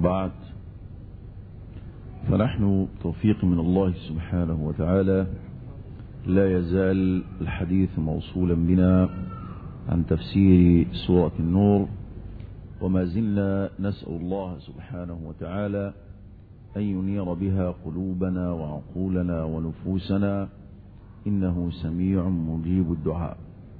وبعد فنحن توفيق من الله سبحانه وتعالى لا يزال الحديث موصولا بنا عن تفسير سورة النور وما زلنا نسأل الله سبحانه وتعالى أن ينير بها قلوبنا وعقولنا ونفوسنا إنه سميع مجيب الدعاء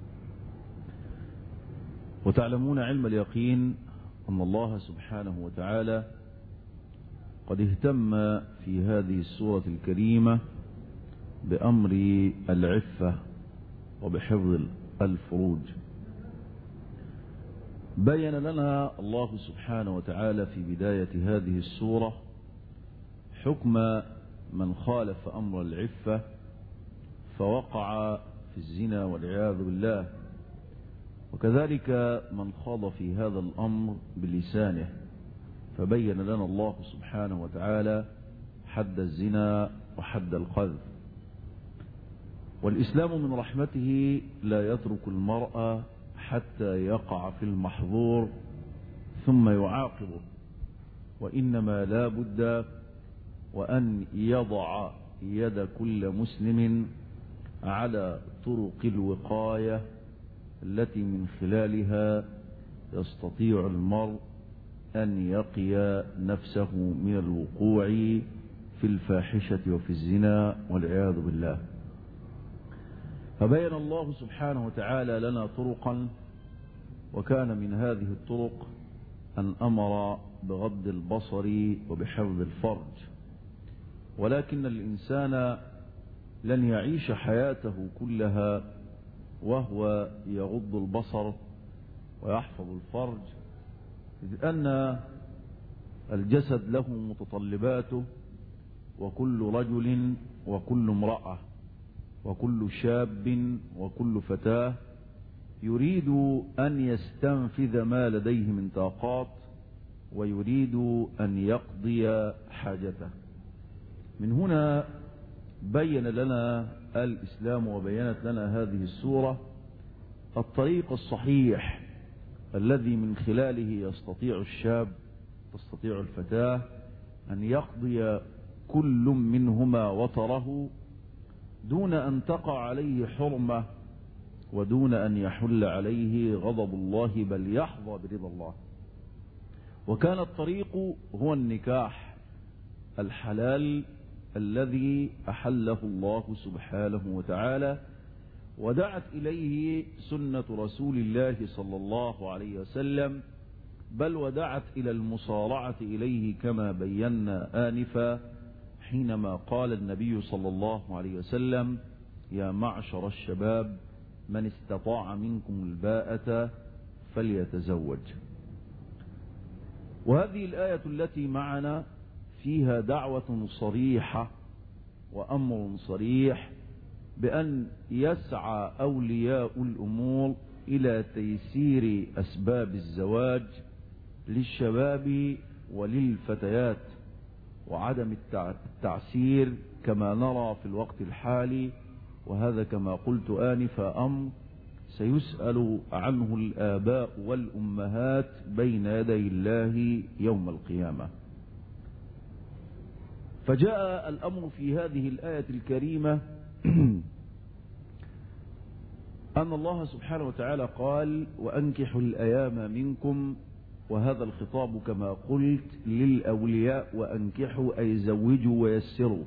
وتعلمون علم اليقين أن الله سبحانه وتعالى قد اهتم في هذه السورة الكريمة بأمر العفة وبحفظ الفروج بين لنا الله سبحانه وتعالى في بداية هذه السورة حكم من خالف أمر العفة فوقع في الزنا والعياذ بالله وكذلك من خاض في هذا الأمر بلسانه فبين لنا الله سبحانه وتعالى حد الزنا وحد القذف والإسلام من رحمته لا يترك المرأة حتى يقع في المحظور ثم يعاقبه وإنما لا بد وأن يضع يد كل مسلم على طرق الوقاية التي من خلالها يستطيع المرء أن يقي نفسه من الوقوع في الفاحشة وفي الزنا والعياذ بالله فبين الله سبحانه وتعالى لنا طرقا وكان من هذه الطرق أن أمر بغض البصر وبحفظ الفرج ولكن الإنسان لن يعيش حياته كلها وهو يغض البصر ويحفظ الفرج إذ أن الجسد له متطلباته وكل رجل وكل امرأة وكل شاب وكل فتاة يريد أن يستنفذ ما لديه من طاقات ويريد أن يقضي حاجته من هنا بين لنا الإسلام وبينت لنا هذه السورة الطريق الصحيح الذي من خلاله يستطيع الشاب تستطيع الفتاة أن يقضي كل منهما وطره دون أن تقع عليه حرمة ودون أن يحل عليه غضب الله بل يحظى برضا الله وكان الطريق هو النكاح الحلال الذي أحله الله سبحانه وتعالى ودعت إليه سنة رسول الله صلى الله عليه وسلم بل ودعت إلى المصارعة إليه كما بينا آنفا حينما قال النبي صلى الله عليه وسلم يا معشر الشباب من استطاع منكم الباءة فليتزوج وهذه الآية التي معنا فيها دعوة صريحة وأمر صريح بأن يسعى أولياء الأمور إلى تيسير أسباب الزواج للشباب وللفتيات وعدم التعسير كما نرى في الوقت الحالي وهذا كما قلت آنفا أمر سيسأل عنه الآباء والأمهات بين يدي الله يوم القيامة فجاء الأمر في هذه الآية الكريمة أن الله سبحانه وتعالى قال وأنكحوا الأيام منكم وهذا الخطاب كما قلت للأولياء وأنكحوا أي زوجوا ويسروا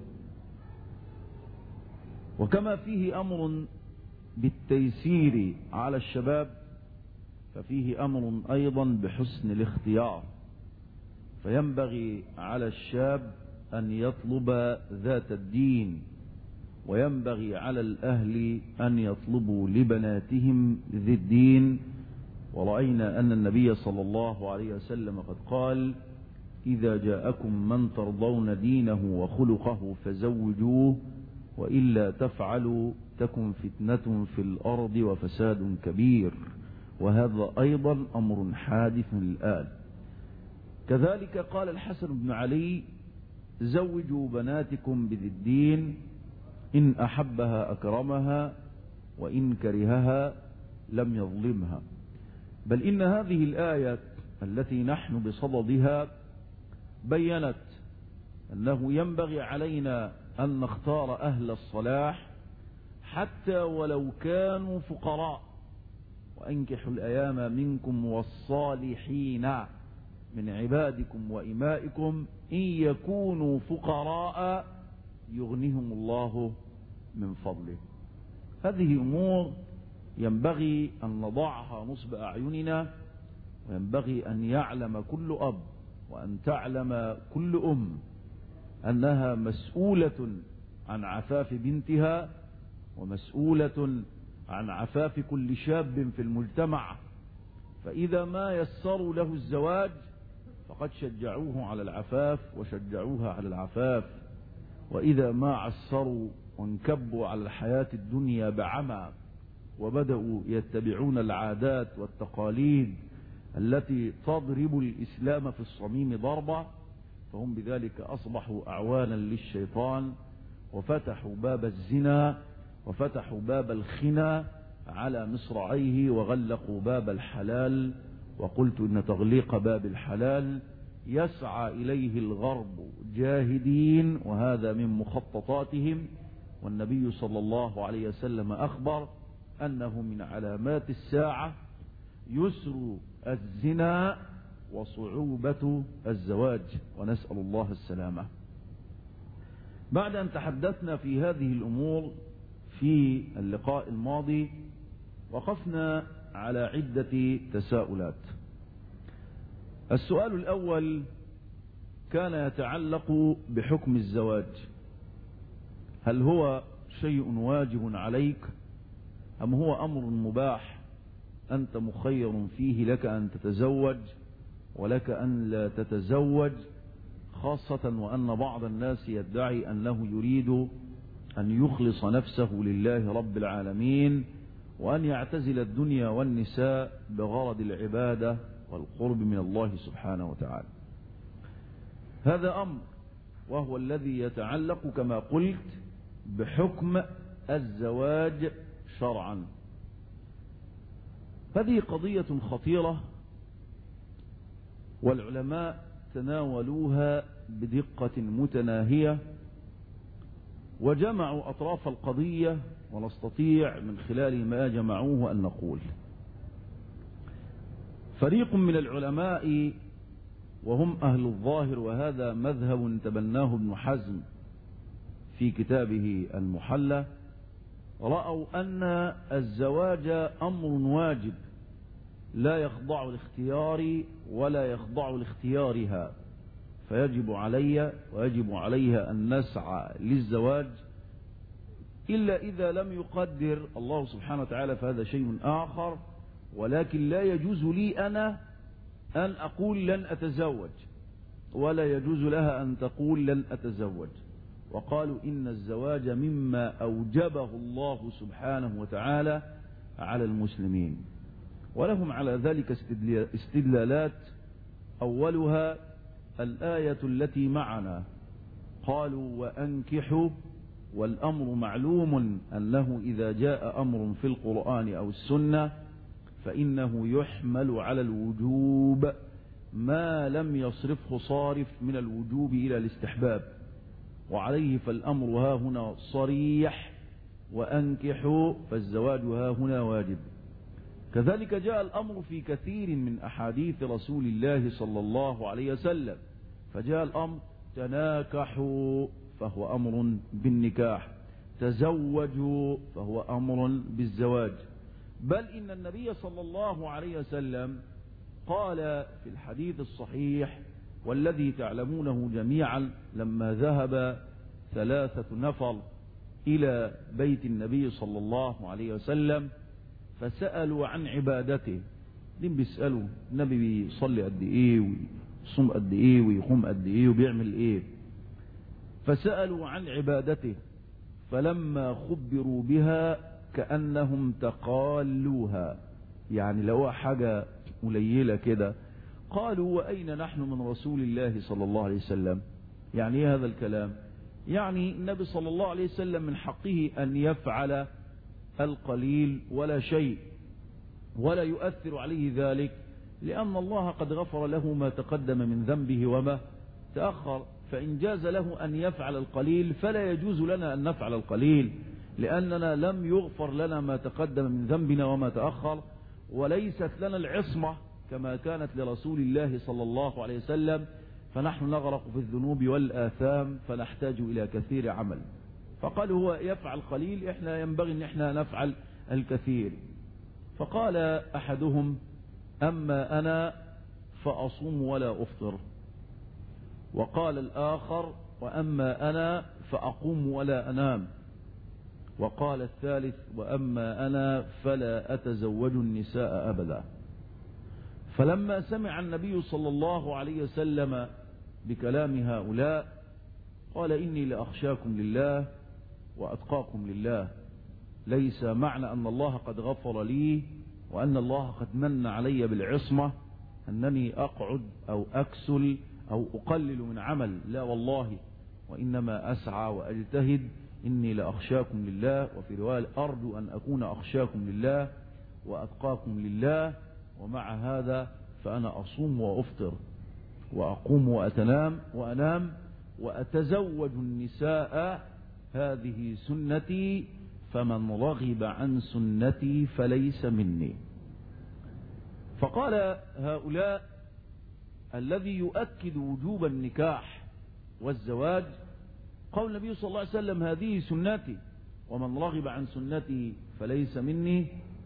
وكما فيه أمر بالتيسير على الشباب ففيه أمر أيضا بحسن الاختيار فينبغي على الشاب أن يطلب ذات الدين وينبغي على الأهل أن يطلبوا لبناتهم ذي الدين ورأينا أن النبي صلى الله عليه وسلم قد قال إذا جاءكم من ترضون دينه وخلقه فزوجوه وإلا تفعلوا تكن فتنة في الأرض وفساد كبير وهذا أيضا أمر حادث الآن كذلك قال الحسن بن علي زوجوا بناتكم بذي الدين إن أحبها أكرمها وإن كرهها لم يظلمها بل إن هذه الآية التي نحن بصددها بينت أنه ينبغي علينا أن نختار أهل الصلاح حتى ولو كانوا فقراء وأنكحوا الأيام منكم والصالحين من عبادكم وإمائكم إن يكونوا فقراء يغنيهم الله من فضله هذه أمور ينبغي أن نضعها نصب أعيننا وينبغي أن يعلم كل أب وأن تعلم كل أم أنها مسؤولة عن عفاف بنتها ومسؤولة عن عفاف كل شاب في المجتمع فإذا ما يسروا له الزواج فقد شجعوه على العفاف وشجعوها على العفاف وإذا ما عسروا وانكبوا على الحياة الدنيا بعمى وبدأوا يتبعون العادات والتقاليد التي تضرب الإسلام في الصميم ضربة فهم بذلك أصبحوا أعوانا للشيطان وفتحوا باب الزنا وفتحوا باب الخنا على مصراعيه وغلقوا باب الحلال وقلت إن تغليق باب الحلال يسعى إليه الغرب جاهدين وهذا من مخططاتهم والنبي صلى الله عليه وسلم أخبر أنه من علامات الساعة يسر الزنا وصعوبة الزواج ونسأل الله السلامة بعد أن تحدثنا في هذه الأمور في اللقاء الماضي وقفنا على عدة تساؤلات السؤال الأول كان يتعلق بحكم الزواج هل هو شيء واجب عليك أم هو أمر مباح أنت مخير فيه لك أن تتزوج ولك أن لا تتزوج خاصة وأن بعض الناس يدعي أنه يريد أن يخلص نفسه لله رب العالمين وأن يعتزل الدنيا والنساء بغرض العبادة والقرب من الله سبحانه وتعالى هذا أمر وهو الذي يتعلق كما قلت بحكم الزواج شرعا هذه قضية خطيرة والعلماء تناولوها بدقة متناهية وجمعوا أطراف القضية ونستطيع من خلال ما جمعوه أن نقول فريق من العلماء وهم أهل الظاهر وهذا مذهب تبناه ابن حزم في كتابه المحلى رأوا أن الزواج أمر واجب لا يخضع لاختيار ولا يخضع لاختيارها فيجب علي ويجب عليها أن نسعى للزواج إلا إذا لم يقدر الله سبحانه وتعالى فهذا شيء آخر ولكن لا يجوز لي أنا أن أقول لن أتزوج ولا يجوز لها أن تقول لن أتزوج وقالوا إن الزواج مما أوجبه الله سبحانه وتعالى على المسلمين ولهم على ذلك استدلالات أولها الآية التي معنا قالوا وأنكحوا والأمر معلوم أنه إذا جاء أمر في القرآن أو السنة فإنه يحمل على الوجوب ما لم يصرفه صارف من الوجوب إلى الاستحباب وعليه فالأمر ها هنا صريح وأنكحوا فالزواج ها هنا واجب كذلك جاء الأمر في كثير من أحاديث رسول الله صلى الله عليه وسلم فجاء الأمر تناكحوا فهو أمر بالنكاح تزوجوا فهو أمر بالزواج بل إن النبي صلى الله عليه وسلم قال في الحديث الصحيح والذي تعلمونه جميعا لما ذهب ثلاثة نفر إلى بيت النبي صلى الله عليه وسلم فسألوا عن عبادته دين بيسألوا النبي بيصلي قد إيه ويصوم قد إيه ويقوم قد إيه وبيعمل إيه فسألوا عن عبادته فلما خبروا بها كأنهم تقالوها يعني لو حاجة قليلة كده قالوا وأين نحن من رسول الله صلى الله عليه وسلم يعني ايه هذا الكلام يعني النبي صلى الله عليه وسلم من حقه أن يفعل القليل ولا شيء ولا يؤثر عليه ذلك لأن الله قد غفر له ما تقدم من ذنبه وما تأخر فإن جاز له أن يفعل القليل فلا يجوز لنا أن نفعل القليل لأننا لم يغفر لنا ما تقدم من ذنبنا وما تأخر وليست لنا العصمة كما كانت لرسول الله صلى الله عليه وسلم فنحن نغرق في الذنوب والآثام فنحتاج إلى كثير عمل فقال هو يفعل قليل احنا ينبغي ان احنا نفعل الكثير فقال احدهم اما انا فاصوم ولا افطر وقال الاخر واما انا فاقوم ولا انام وقال الثالث واما انا فلا اتزوج النساء ابدا فلما سمع النبي صلى الله عليه وسلم بكلام هؤلاء قال اني لاخشاكم لله وأتقاكم لله ليس معنى أن الله قد غفر لي وأن الله قد من علي بالعصمة أنني أقعد أو أكسل أو أقلل من عمل لا والله وإنما أسعى وأجتهد إني لأخشاكم لله وفي رواية أرجو أن أكون أخشاكم لله وأتقاكم لله ومع هذا فأنا أصوم وأفطر وأقوم وأتنام وأنام وأتزوج النساء هذه سنتي فمن رغب عن سنتي فليس مني فقال هؤلاء الذي يؤكد وجوب النكاح والزواج قول النبي صلى الله عليه وسلم هذه سنتي ومن رغب عن سنتي فليس مني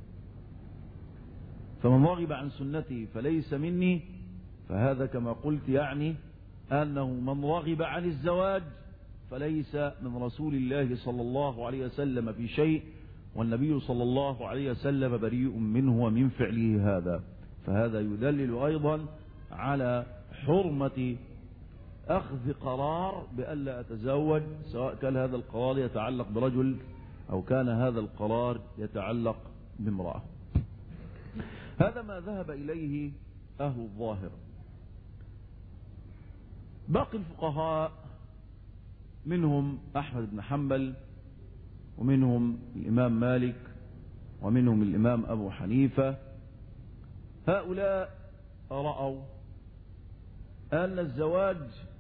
فمن رغب عن سنتي فليس مني فهذا كما قلت يعني أنه من رغب عن الزواج فليس من رسول الله صلى الله عليه وسلم في شيء والنبي صلى الله عليه وسلم بريء منه ومن فعله هذا فهذا يدلل أيضا على حرمة أخذ قرار بألا أتزوج سواء كان هذا القرار يتعلق برجل أو كان هذا القرار يتعلق بامرأة هذا ما ذهب إليه أهل الظاهر باقي الفقهاء منهم أحمد بن حنبل ومنهم الإمام مالك ومنهم الإمام أبو حنيفة هؤلاء رأوا أن الزواج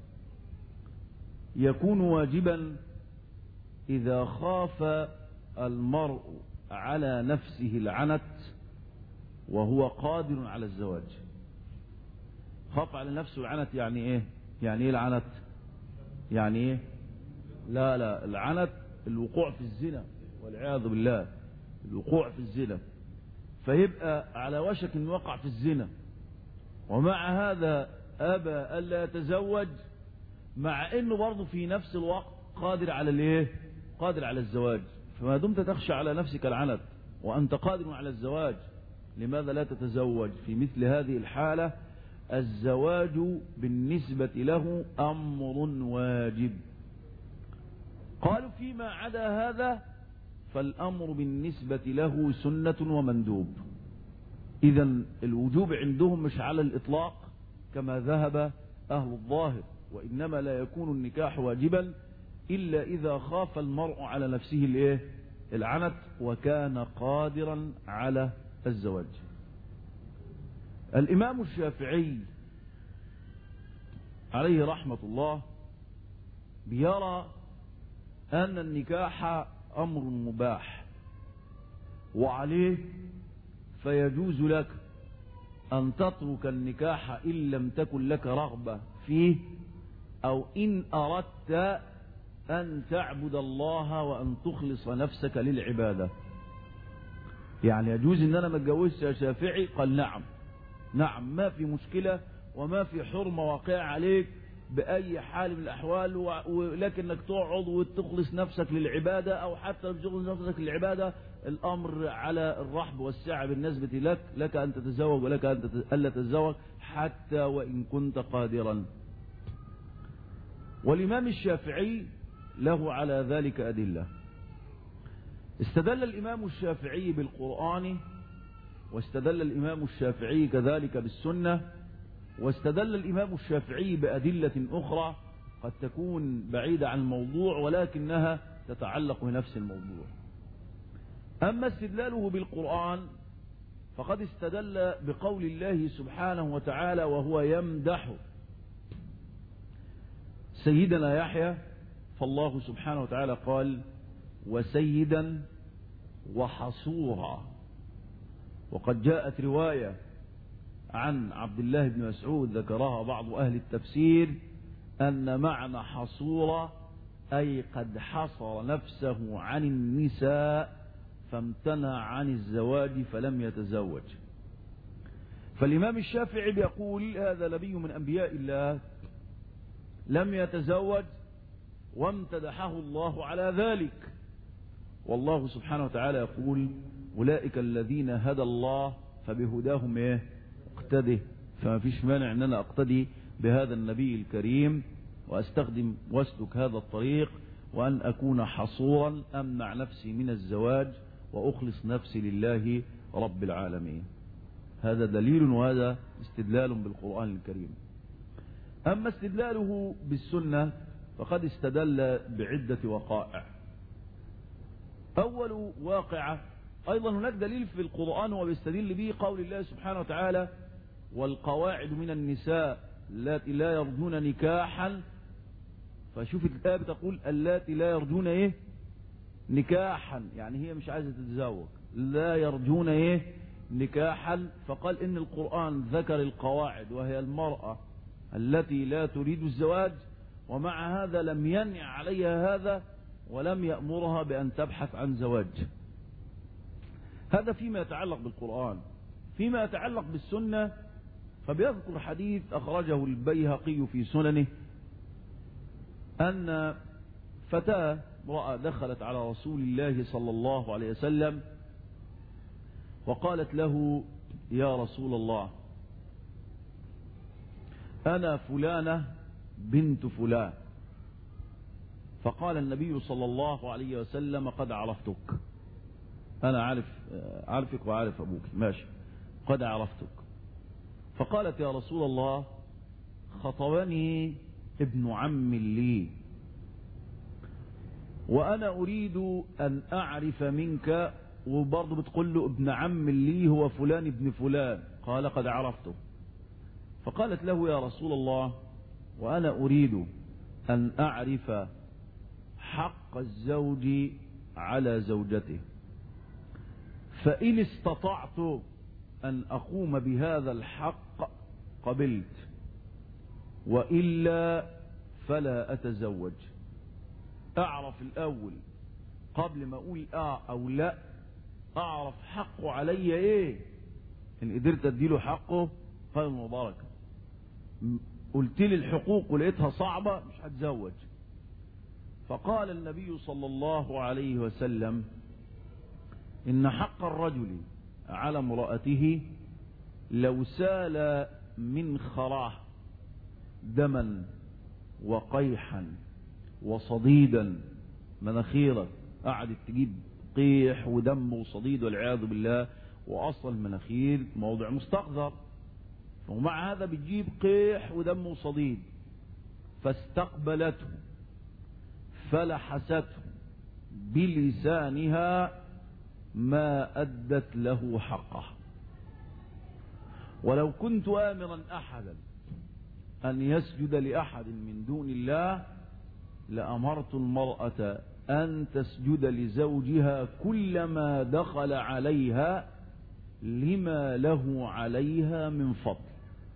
يكون واجبا إذا خاف المرء على نفسه العنت وهو قادر على الزواج خاف على نفسه العنت يعني ايه يعني ايه العنت يعني ايه لا لا العنت الوقوع في الزنا والعياذ بالله الوقوع في الزنا فيبقى على وشك انه وقع في الزنا ومع هذا ابى الا يتزوج مع انه برضه في نفس الوقت قادر على الايه قادر على الزواج فما دمت تخشى على نفسك العنت وانت قادر على الزواج لماذا لا تتزوج في مثل هذه الحاله الزواج بالنسبه له امر واجب قالوا فيما عدا هذا فالأمر بالنسبة له سنة ومندوب إذا الوجوب عندهم مش على الإطلاق كما ذهب أهل الظاهر وإنما لا يكون النكاح واجبا إلا إذا خاف المرء على نفسه الإيه؟ العنت وكان قادرا على الزواج الإمام الشافعي عليه رحمة الله بيرى أن النكاح أمر مباح وعليه فيجوز لك أن تترك النكاح إن لم تكن لك رغبة فيه أو إن أردت أن تعبد الله وأن تخلص نفسك للعبادة يعني يجوز أن أنا ما اتجوزش يا شافعي قال نعم نعم ما في مشكلة وما في حرمة واقعة عليك بأي حال من الأحوال ولكنك تقعد وتخلص نفسك للعبادة أو حتى تخلص نفسك للعبادة الأمر على الرحب والسعة بالنسبة لك لك أن تتزوج ولك أن ألا تتزوج حتى وإن كنت قادرا والإمام الشافعي له على ذلك أدلة استدل الإمام الشافعي بالقرآن واستدل الإمام الشافعي كذلك بالسنة واستدل الإمام الشافعي بأدلة أخرى قد تكون بعيدة عن الموضوع ولكنها تتعلق بنفس الموضوع أما استدلاله بالقرآن فقد استدل بقول الله سبحانه وتعالى وهو يمدح سيدنا يحيى فالله سبحانه وتعالى قال وسيدا وحصورا وقد جاءت رواية عن عبد الله بن مسعود ذكرها بعض أهل التفسير أن معنى حصورا أي قد حصر نفسه عن النساء فامتنع عن الزواج فلم يتزوج فالإمام الشافعي بيقول هذا نبي من أنبياء الله لم يتزوج وامتدحه الله على ذلك والله سبحانه وتعالى يقول أولئك الذين هدى الله فبهداهم ايه اقتده فما فيش مانع ان انا اقتدي بهذا النبي الكريم واستخدم واسلك هذا الطريق وان اكون حصورا امنع نفسي من الزواج واخلص نفسي لله رب العالمين هذا دليل وهذا استدلال بالقرآن الكريم أما استدلاله بالسنة فقد استدل بعدة وقائع أول واقعة أيضا هناك دليل في القرآن وبيستدل به قول الله سبحانه وتعالى والقواعد من النساء اللاتي لا يرجون نكاحا فشوف الآية بتقول اللاتي لا يرجون إيه نكاحا يعني هي مش عايزة تتزوج لا يرجون إيه نكاحا فقال إن القرآن ذكر القواعد وهي المرأة التي لا تريد الزواج ومع هذا لم ينع عليها هذا ولم يأمرها بأن تبحث عن زواج هذا فيما يتعلق بالقرآن فيما يتعلق بالسنة فبيذكر حديث أخرجه البيهقي في سننه أن فتاة امرأة دخلت على رسول الله صلى الله عليه وسلم وقالت له يا رسول الله أنا فلانة بنت فلان فقال النبي صلى الله عليه وسلم قد عرفتك أنا عارف عارفك وعارف أبوك ماشي قد عرفتك فقالت يا رسول الله خطبني ابن عم لي وأنا أريد أن أعرف منك وبرضه بتقول له ابن عم لي هو فلان ابن فلان قال قد عرفته فقالت له يا رسول الله وأنا أريد أن أعرف حق الزوج على زوجته فإن استطعت أن أقوم بهذا الحق قبلت وإلا فلا أتزوج أعرف الأول قبل ما أقول آه أو لا أعرف حقه علي إيه إن قدرت أديله حقه خير مباركة قلت لي الحقوق ولقيتها صعبة مش هتزوج فقال النبي صلى الله عليه وسلم إن حق الرجل على امرأته لو سال من خراه دما وقيحا وصديدا مناخيرك قعدت تجيب قيح ودم وصديد والعياذ بالله واصل المناخير موضع مستقذر ومع هذا بتجيب قيح ودم وصديد فاستقبلته فلحسته بلسانها ما أدت له حقه ولو كنت آمرا أحدا أن يسجد لأحد من دون الله لأمرت المرأة أن تسجد لزوجها كلما دخل عليها لما له عليها من فضل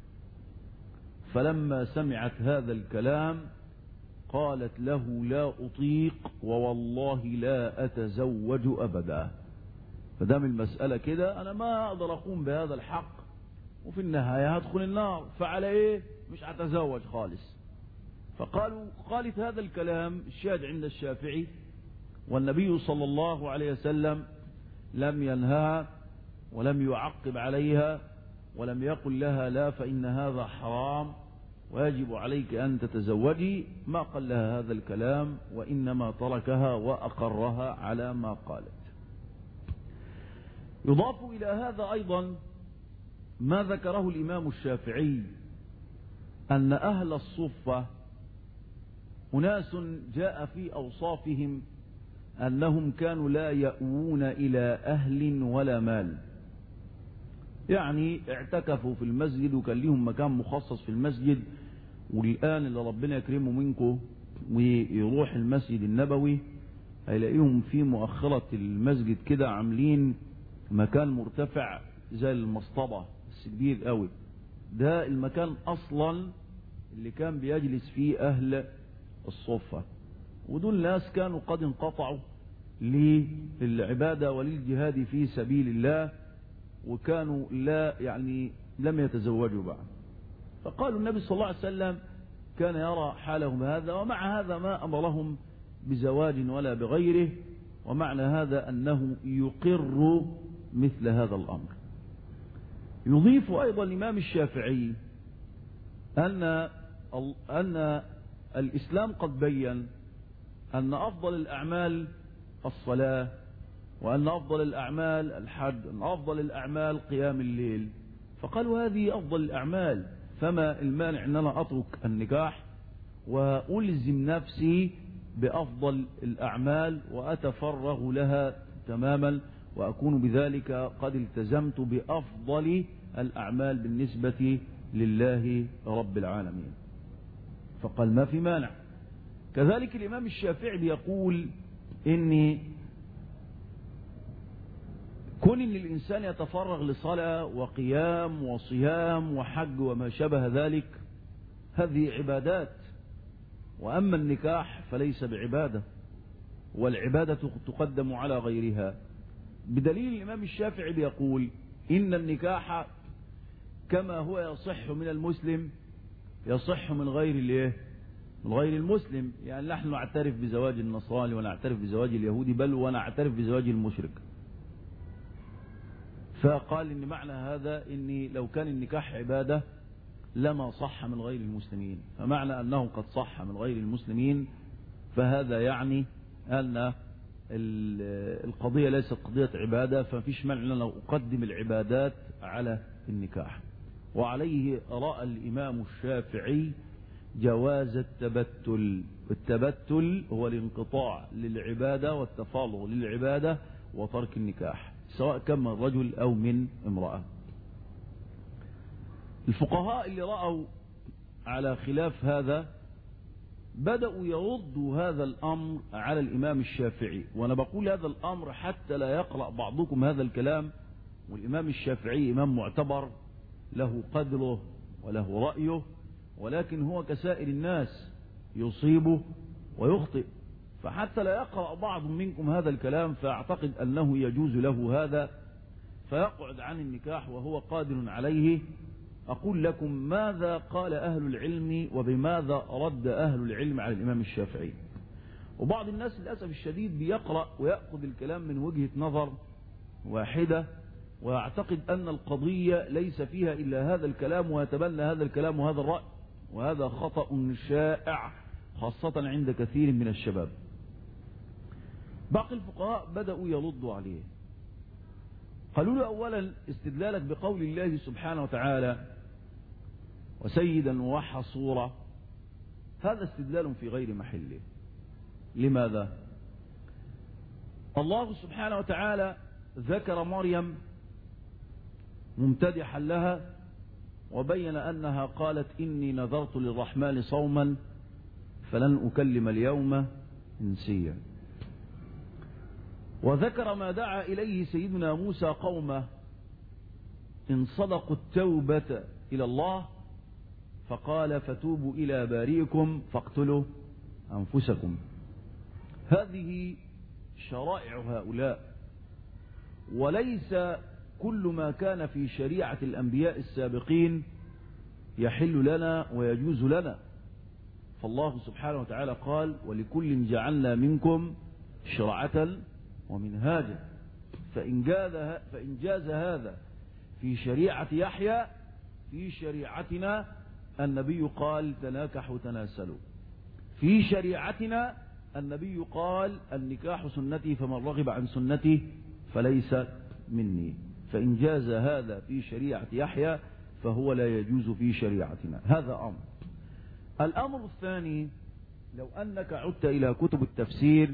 فلما سمعت هذا الكلام قالت له لا أطيق ووالله لا أتزوج أبدا فدام المسألة كده أنا ما أقدر أقوم بهذا الحق وفي النهاية هدخل النار فعلى إيه مش هتزوج خالص فقالوا قالت هذا الكلام الشاهد عند الشافعي والنبي صلى الله عليه وسلم لم ينهها ولم يعقب عليها ولم يقل لها لا فإن هذا حرام ويجب عليك أن تتزوجي ما قال لها هذا الكلام وإنما تركها وأقرها على ما قالت يضاف إلى هذا أيضا ما ذكره الإمام الشافعي أن أهل الصفة أناس جاء في أوصافهم أنهم كانوا لا يأوون إلى أهل ولا مال يعني اعتكفوا في المسجد وكان لهم مكان مخصص في المسجد والآن اللي ربنا يكرمه منكم ويروح المسجد النبوي هيلاقيهم في مؤخرة المسجد كده عاملين مكان مرتفع زي المصطبة بس كبير قوي ده المكان أصلا اللي كان بيجلس فيه أهل الصفة ودول ناس كانوا قد انقطعوا للعبادة وللجهاد في سبيل الله وكانوا لا يعني لم يتزوجوا بعد فقالوا النبي صلى الله عليه وسلم كان يرى حالهم هذا ومع هذا ما أمرهم بزواج ولا بغيره ومعنى هذا أنه يقر مثل هذا الأمر يضيف أيضا الإمام الشافعي أن أن الإسلام قد بين أن أفضل الأعمال الصلاة وأن أفضل الأعمال الحج أن أفضل الأعمال قيام الليل فقالوا هذه أفضل الأعمال فما المانع أن أنا أترك النكاح وألزم نفسي بأفضل الأعمال وأتفرغ لها تماما وأكون بذلك قد التزمت بأفضل الأعمال بالنسبة لله رب العالمين فقال ما في مانع كذلك الإمام الشافعي بيقول إني كون ان الانسان يتفرغ لصلاة وقيام وصيام وحج وما شابه ذلك هذه عبادات واما النكاح فليس بعبادة والعبادة تقدم على غيرها بدليل الامام الشافعي بيقول ان النكاح كما هو يصح من المسلم يصح من غير الايه من غير المسلم يعني نحن نعترف بزواج النصراني ونعترف بزواج اليهودي بل ونعترف بزواج المشرك فقال ان معنى هذا ان لو كان النكاح عبادة لما صح من غير المسلمين فمعنى انه قد صح من غير المسلمين فهذا يعني ان القضية ليست قضية عبادة فمفيش معنى ان اقدم العبادات على النكاح وعليه رأى الامام الشافعي جواز التبتل التبتل هو الانقطاع للعبادة والتفاضل للعبادة وترك النكاح سواء كان من رجل أو من امرأة الفقهاء اللي رأوا على خلاف هذا بدأوا يردوا هذا الأمر على الإمام الشافعي وأنا بقول هذا الأمر حتى لا يقرأ بعضكم هذا الكلام والإمام الشافعي إمام معتبر له قدره وله رأيه ولكن هو كسائر الناس يصيبه ويخطئ فحتى لا يقرأ بعض منكم هذا الكلام فأعتقد أنه يجوز له هذا فيقعد عن النكاح وهو قادر عليه أقول لكم ماذا قال أهل العلم وبماذا رد أهل العلم على الإمام الشافعي وبعض الناس للأسف الشديد بيقرأ ويأخذ الكلام من وجهة نظر واحدة ويعتقد أن القضية ليس فيها إلا هذا الكلام ويتبنى هذا الكلام وهذا الرأي وهذا خطأ شائع خاصة عند كثير من الشباب باقي الفقهاء بدأوا يردوا عليه قالوا له أولا استدلالك بقول الله سبحانه وتعالى وسيدا وحصورا هذا استدلال في غير محله لماذا الله سبحانه وتعالى ذكر مريم ممتدحا لها وبين أنها قالت إني نذرت للرحمن صوما فلن أكلم اليوم إنسيا وذكر ما دعا إليه سيدنا موسى قومه إن صدقوا التوبة إلى الله فقال فتوبوا إلى بارئكم فاقتلوا أنفسكم هذه شرائع هؤلاء وليس كل ما كان في شريعة الأنبياء السابقين يحل لنا ويجوز لنا فالله سبحانه وتعالى قال ولكل جعلنا منكم شرعة ومنهاجا فإن جاز, فإن جاز هذا في شريعة يحيى في شريعتنا النبي قال تناكحوا تناسلوا في شريعتنا النبي قال النكاح سنتي فمن رغب عن سنتي فليس مني فإن جاز هذا في شريعة يحيى فهو لا يجوز في شريعتنا هذا أمر الأمر الثاني لو أنك عدت إلى كتب التفسير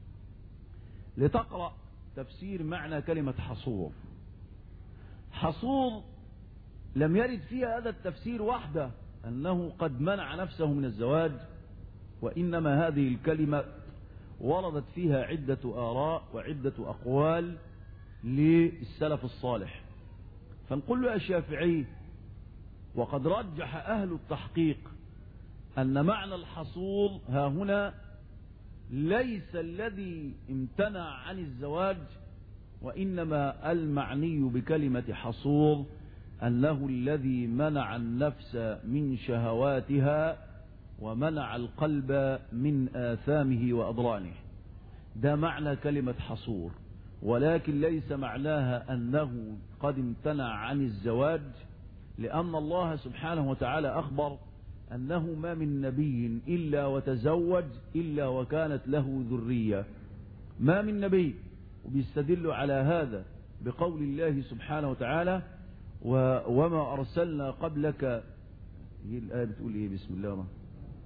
لتقرأ تفسير معنى كلمة حصور حصور لم يرد فيها هذا التفسير وحده أنه قد منع نفسه من الزواج وإنما هذه الكلمة وردت فيها عدة آراء وعدة أقوال للسلف الصالح فنقول له يا شافعي وقد رجح أهل التحقيق أن معنى الحصول ها هنا ليس الذي امتنع عن الزواج وإنما المعني بكلمة حصول أنه الذي منع النفس من شهواتها ومنع القلب من آثامه وأضرانه ده معنى كلمة حصور ولكن ليس معناها أنه قد امتنع عن الزواج لأن الله سبحانه وتعالى أخبر أنه ما من نبي إلا وتزوج إلا وكانت له ذرية ما من نبي وبيستدل على هذا بقول الله سبحانه وتعالى وما أرسلنا قبلك هي الآية بتقول إيه بسم الله الرحمن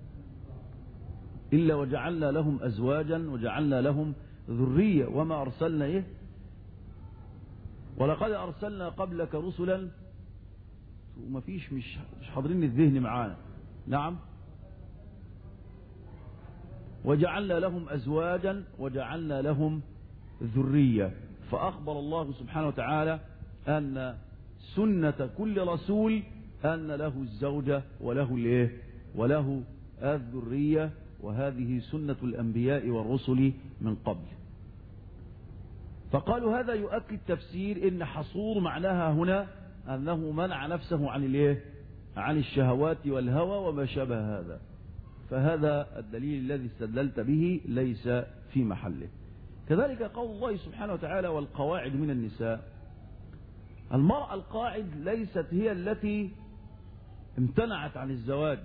إلا وجعلنا لهم أزواجا وجعلنا لهم ذرية وما أرسلنا إيه ولقد أرسلنا قبلك رسلا وما فيش مش, مش حاضرين الذهن معانا نعم وجعلنا لهم أزواجا وجعلنا لهم ذرية فأخبر الله سبحانه وتعالى أن سنة كل رسول أن له الزوجة وله الايه وله الذرية وهذه سنة الأنبياء والرسل من قبل فقالوا هذا يؤكد تفسير ان حصور معناها هنا انه منع نفسه عن الايه عن الشهوات والهوى وما شابه هذا فهذا الدليل الذي استدللت به ليس في محله كذلك قول الله سبحانه وتعالى والقواعد من النساء المرأة القاعد ليست هي التي امتنعت عن الزواج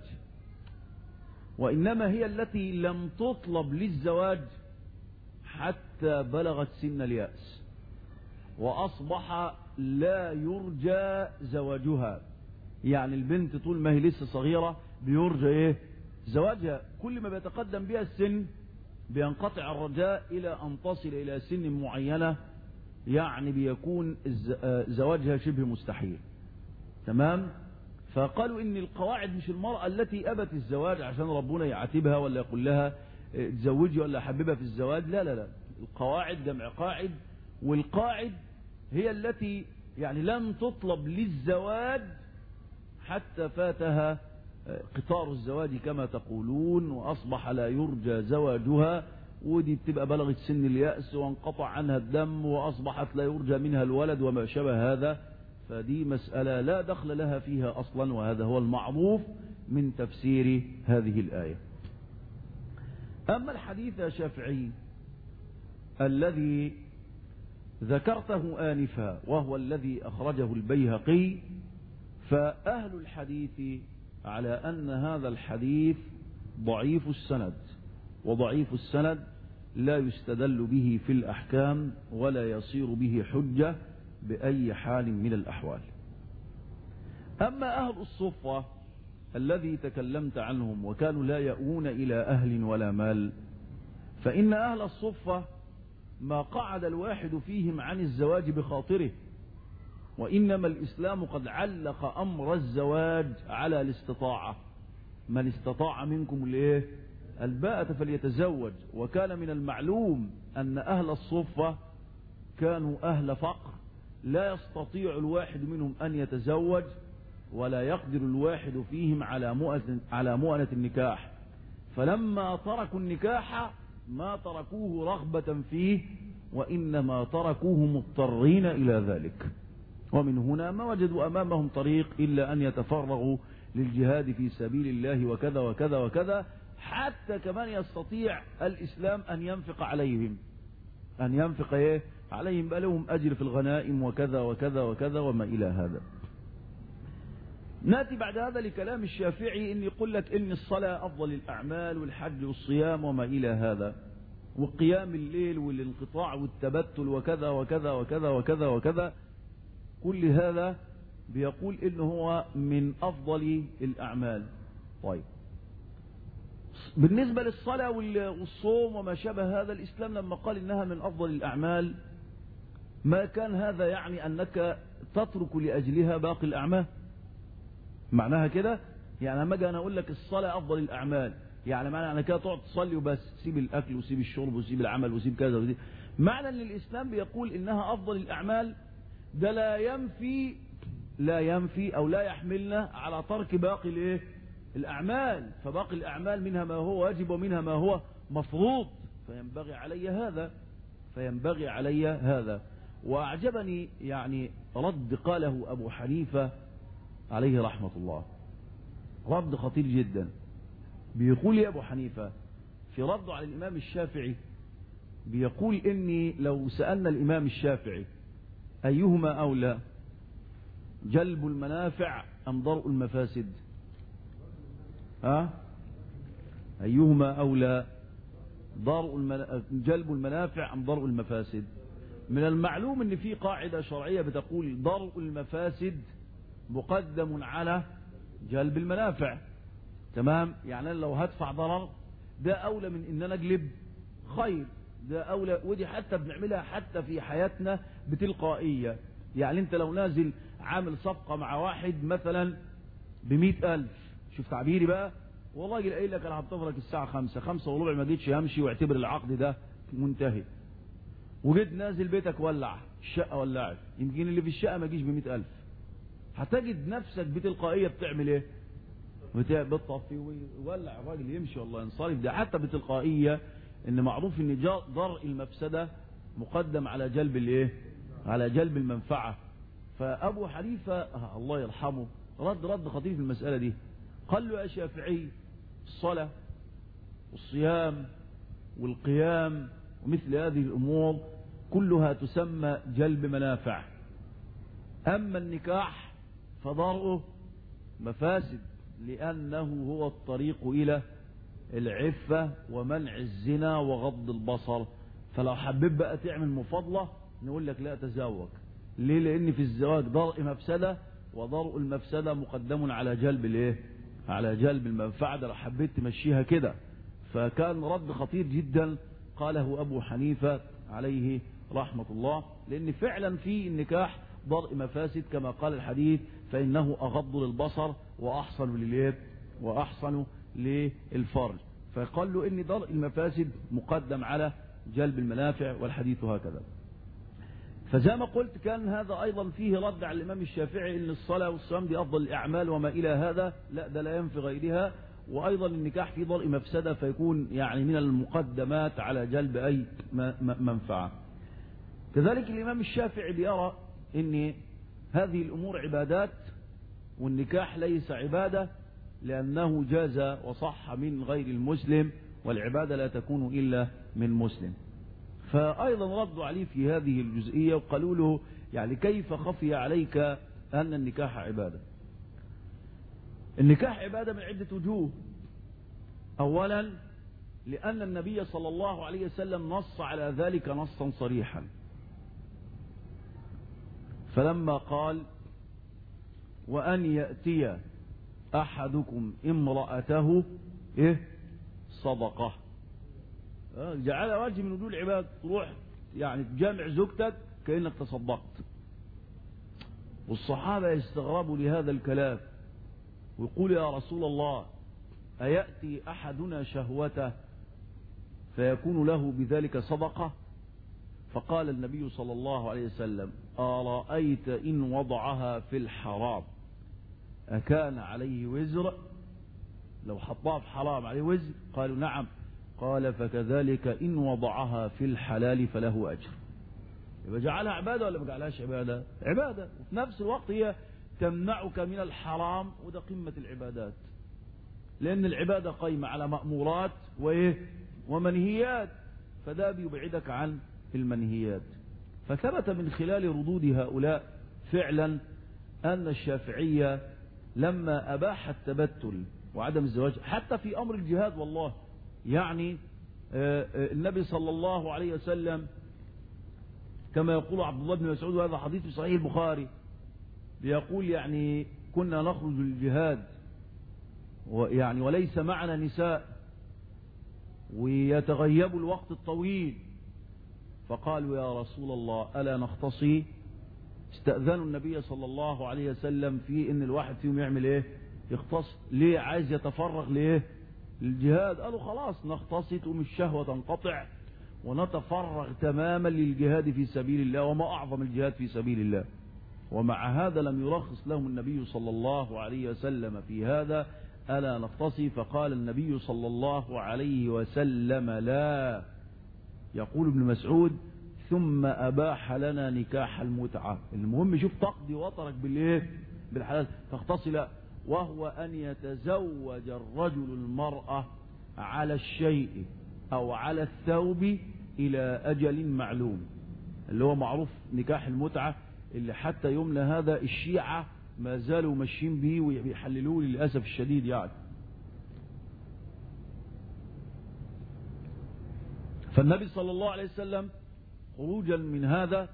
وإنما هي التي لم تطلب للزواج حتى بلغت سن اليأس وأصبح لا يرجى زواجها يعني البنت طول ما هي لسه صغيرة بيرجى ايه زواجها كل ما بيتقدم بها السن بينقطع الرجاء إلى أن تصل إلى سن معينة يعني بيكون زواجها شبه مستحيل تمام فقالوا ان القواعد مش المرأة التي ابت الزواج عشان ربنا يعاتبها ولا يقول لها تزوجي ولا حبيبها في الزواج لا لا لا القواعد جمع قاعد والقاعد هي التي يعني لم تطلب للزواج حتى فاتها قطار الزواج كما تقولون وأصبح لا يرجى زواجها ودي بتبقى بلغت سن اليأس وانقطع عنها الدم وأصبحت لا يرجى منها الولد وما شابه هذا فدي مسألة لا دخل لها فيها أصلا وهذا هو المعروف من تفسير هذه الآية أما الحديث يا شافعي الذي ذكرته آنفا وهو الذي أخرجه البيهقي فأهل الحديث على أن هذا الحديث ضعيف السند وضعيف السند لا يستدل به في الأحكام ولا يصير به حجة بأي حال من الأحوال أما أهل الصفة الذي تكلمت عنهم وكانوا لا يأوون إلى أهل ولا مال فإن أهل الصفة ما قعد الواحد فيهم عن الزواج بخاطره وإنما الإسلام قد علق أمر الزواج على الاستطاعة من استطاع منكم الايه الباءة فليتزوج وكان من المعلوم أن أهل الصفة كانوا أهل فقر لا يستطيع الواحد منهم أن يتزوج ولا يقدر الواحد فيهم على مؤنة, على مؤنة النكاح فلما تركوا النكاح ما تركوه رغبة فيه وإنما تركوه مضطرين إلى ذلك ومن هنا ما وجدوا أمامهم طريق إلا أن يتفرغوا للجهاد في سبيل الله وكذا وكذا وكذا حتى كمان يستطيع الإسلام أن ينفق عليهم أن ينفق إيه عليهم بقى لهم أجر في الغنائم وكذا وكذا وكذا وما إلى هذا ناتي بعد هذا لكلام الشافعي ان يقول لك ان الصلاة افضل الاعمال والحج والصيام وما الى هذا وقيام الليل والانقطاع والتبتل وكذا وكذا وكذا وكذا وكذا كل هذا بيقول انه هو من افضل الاعمال طيب بالنسبة للصلاة والصوم وما شابه هذا الاسلام لما قال انها من افضل الاعمال ما كان هذا يعني انك تترك لاجلها باقي الاعمال معناها كده يعني لما اجي انا اقول لك الصلاه افضل الاعمال يعني معنى انا كده تقعد تصلي وبس سيب الاكل وسيب الشرب وسيب العمل وسيب كذا وسيب معنى ان الاسلام بيقول انها افضل الاعمال ده لا ينفي لا ينفي او لا يحملنا على ترك باقي الايه الاعمال فباقي الاعمال منها ما هو واجب ومنها ما هو مفروض فينبغي علي هذا فينبغي علي هذا واعجبني يعني رد قاله ابو حنيفه عليه رحمه الله رد خطير جدا بيقول يا ابو حنيفه في رده على الامام الشافعي بيقول اني لو سالنا الامام الشافعي ايهما اولى جلب المنافع ام ضرء المفاسد ها ايهما اولى ضرء المنا... جلب المنافع ام ضرء المفاسد من المعلوم ان في قاعده شرعيه بتقول ضرء المفاسد مقدم على جلب المنافع تمام يعني أنا لو هدفع ضرر ده اولى من ان انا اجلب خير ده اولى ودي حتى بنعملها حتى في حياتنا بتلقائيه يعني انت لو نازل عامل صفقه مع واحد مثلا بمئة ألف شوف تعبيري بقى والله راجل قايل لك انا هتفرج الساعه خمسة خمسة وربع ما جيتش همشي واعتبر العقد ده منتهي وجيت نازل بيتك ولع الشقه ولعت يمكن اللي في الشقه ما جيش بمئة ألف هتجد نفسك بتلقائيه بتعمل ايه بتاع بتطفي ويولع الراجل يمشي والله ينصرف ده حتى بتلقائيه ان معروف ان ضرء المفسده مقدم على جلب الايه على جلب المنفعه فابو حنيفه الله يرحمه رد رد خطير في المساله دي قال له يا شافعي الصلاه والصيام والقيام ومثل هذه الامور كلها تسمى جلب منافع اما النكاح فضرؤه مفاسد لأنه هو الطريق إلى العفة ومنع الزنا وغض البصر فلو حبيت بقى تعمل مفاضلة نقول لك لا تزوج ليه لأن في الزواج ضرء مفسدة وضرء المفسدة مقدم على جلب الايه على جلب المنفعة ده لو حبيت تمشيها كده فكان رد خطير جدا قاله أبو حنيفة عليه رحمة الله لأن فعلا في النكاح ضرء مفاسد كما قال الحديث فإنه أغض للبصر وأحصن لليد وأحصن للفرج فقال له إن ضرء المفاسد مقدم على جلب المنافع والحديث هكذا فزي ما قلت كان هذا أيضا فيه رد على الإمام الشافعي إن الصلاة والصيام دي أفضل الأعمال وما إلى هذا لا ده لا ينفي غيرها وأيضا النكاح فيه ضرء مفسدة فيكون يعني من المقدمات على جلب أي منفعة كذلك الإمام الشافعي بيرى ان هذه الامور عبادات والنكاح ليس عباده لانه جاز وصح من غير المسلم والعباده لا تكون الا من مسلم فايضا ردوا عليه في هذه الجزئيه وقالوا له يعني كيف خفي عليك ان النكاح عباده النكاح عباده من عده وجوه اولا لان النبي صلى الله عليه وسلم نص على ذلك نصا صريحا فلما قال وأن يأتي أحدكم امرأته إيه صدقة جعل وجه من وجوه العباد تروح يعني تجامع زوجتك كأنك تصدقت والصحابة يستغربوا لهذا الكلام ويقول يا رسول الله أيأتي أحدنا شهوته فيكون له بذلك صدقة فقال النبي صلى الله عليه وسلم أرأيت إن وضعها في الحرام أكان عليه وزر لو حطها في حرام عليه وزر قالوا نعم قال فكذلك إن وضعها في الحلال فله أجر يبقى جعلها عبادة ولا ما جعلهاش عبادة عبادة وفي نفس الوقت هي تمنعك من الحرام وده قمة العبادات لأن العبادة قايمة على مأمورات وإيه ومنهيات فده بيبعدك عن المنهيات فثبت من خلال ردود هؤلاء فعلا أن الشافعية لما أباح التبتل وعدم الزواج حتى في أمر الجهاد والله يعني النبي صلى الله عليه وسلم كما يقول عبد الله بن مسعود وهذا حديث في صحيح البخاري بيقول يعني كنا نخرج للجهاد ويعني وليس معنا نساء ويتغيب الوقت الطويل فقالوا يا رسول الله ألا نختصي استأذنوا النبي صلى الله عليه وسلم في ان الواحد فيهم يعمل ايه يختص ليه عايز يتفرغ ليه للجهاد قالوا خلاص نختصت ومن الشهوة تنقطع ونتفرغ تماما للجهاد في سبيل الله وما أعظم الجهاد في سبيل الله ومع هذا لم يرخص لهم النبي صلى الله عليه وسلم في هذا ألا نختصي فقال النبي صلى الله عليه وسلم لا يقول ابن مسعود ثم أباح لنا نكاح المتعة المهم شوف تقضي وطرك بالإيه بالحلال تختص وهو أن يتزوج الرجل المرأة على الشيء أو على الثوب إلى أجل معلوم اللي هو معروف نكاح المتعة اللي حتى يومنا هذا الشيعة ما زالوا ماشيين به وبيحللوه للأسف الشديد يعني فالنبي صلى الله عليه وسلم خروجا من هذا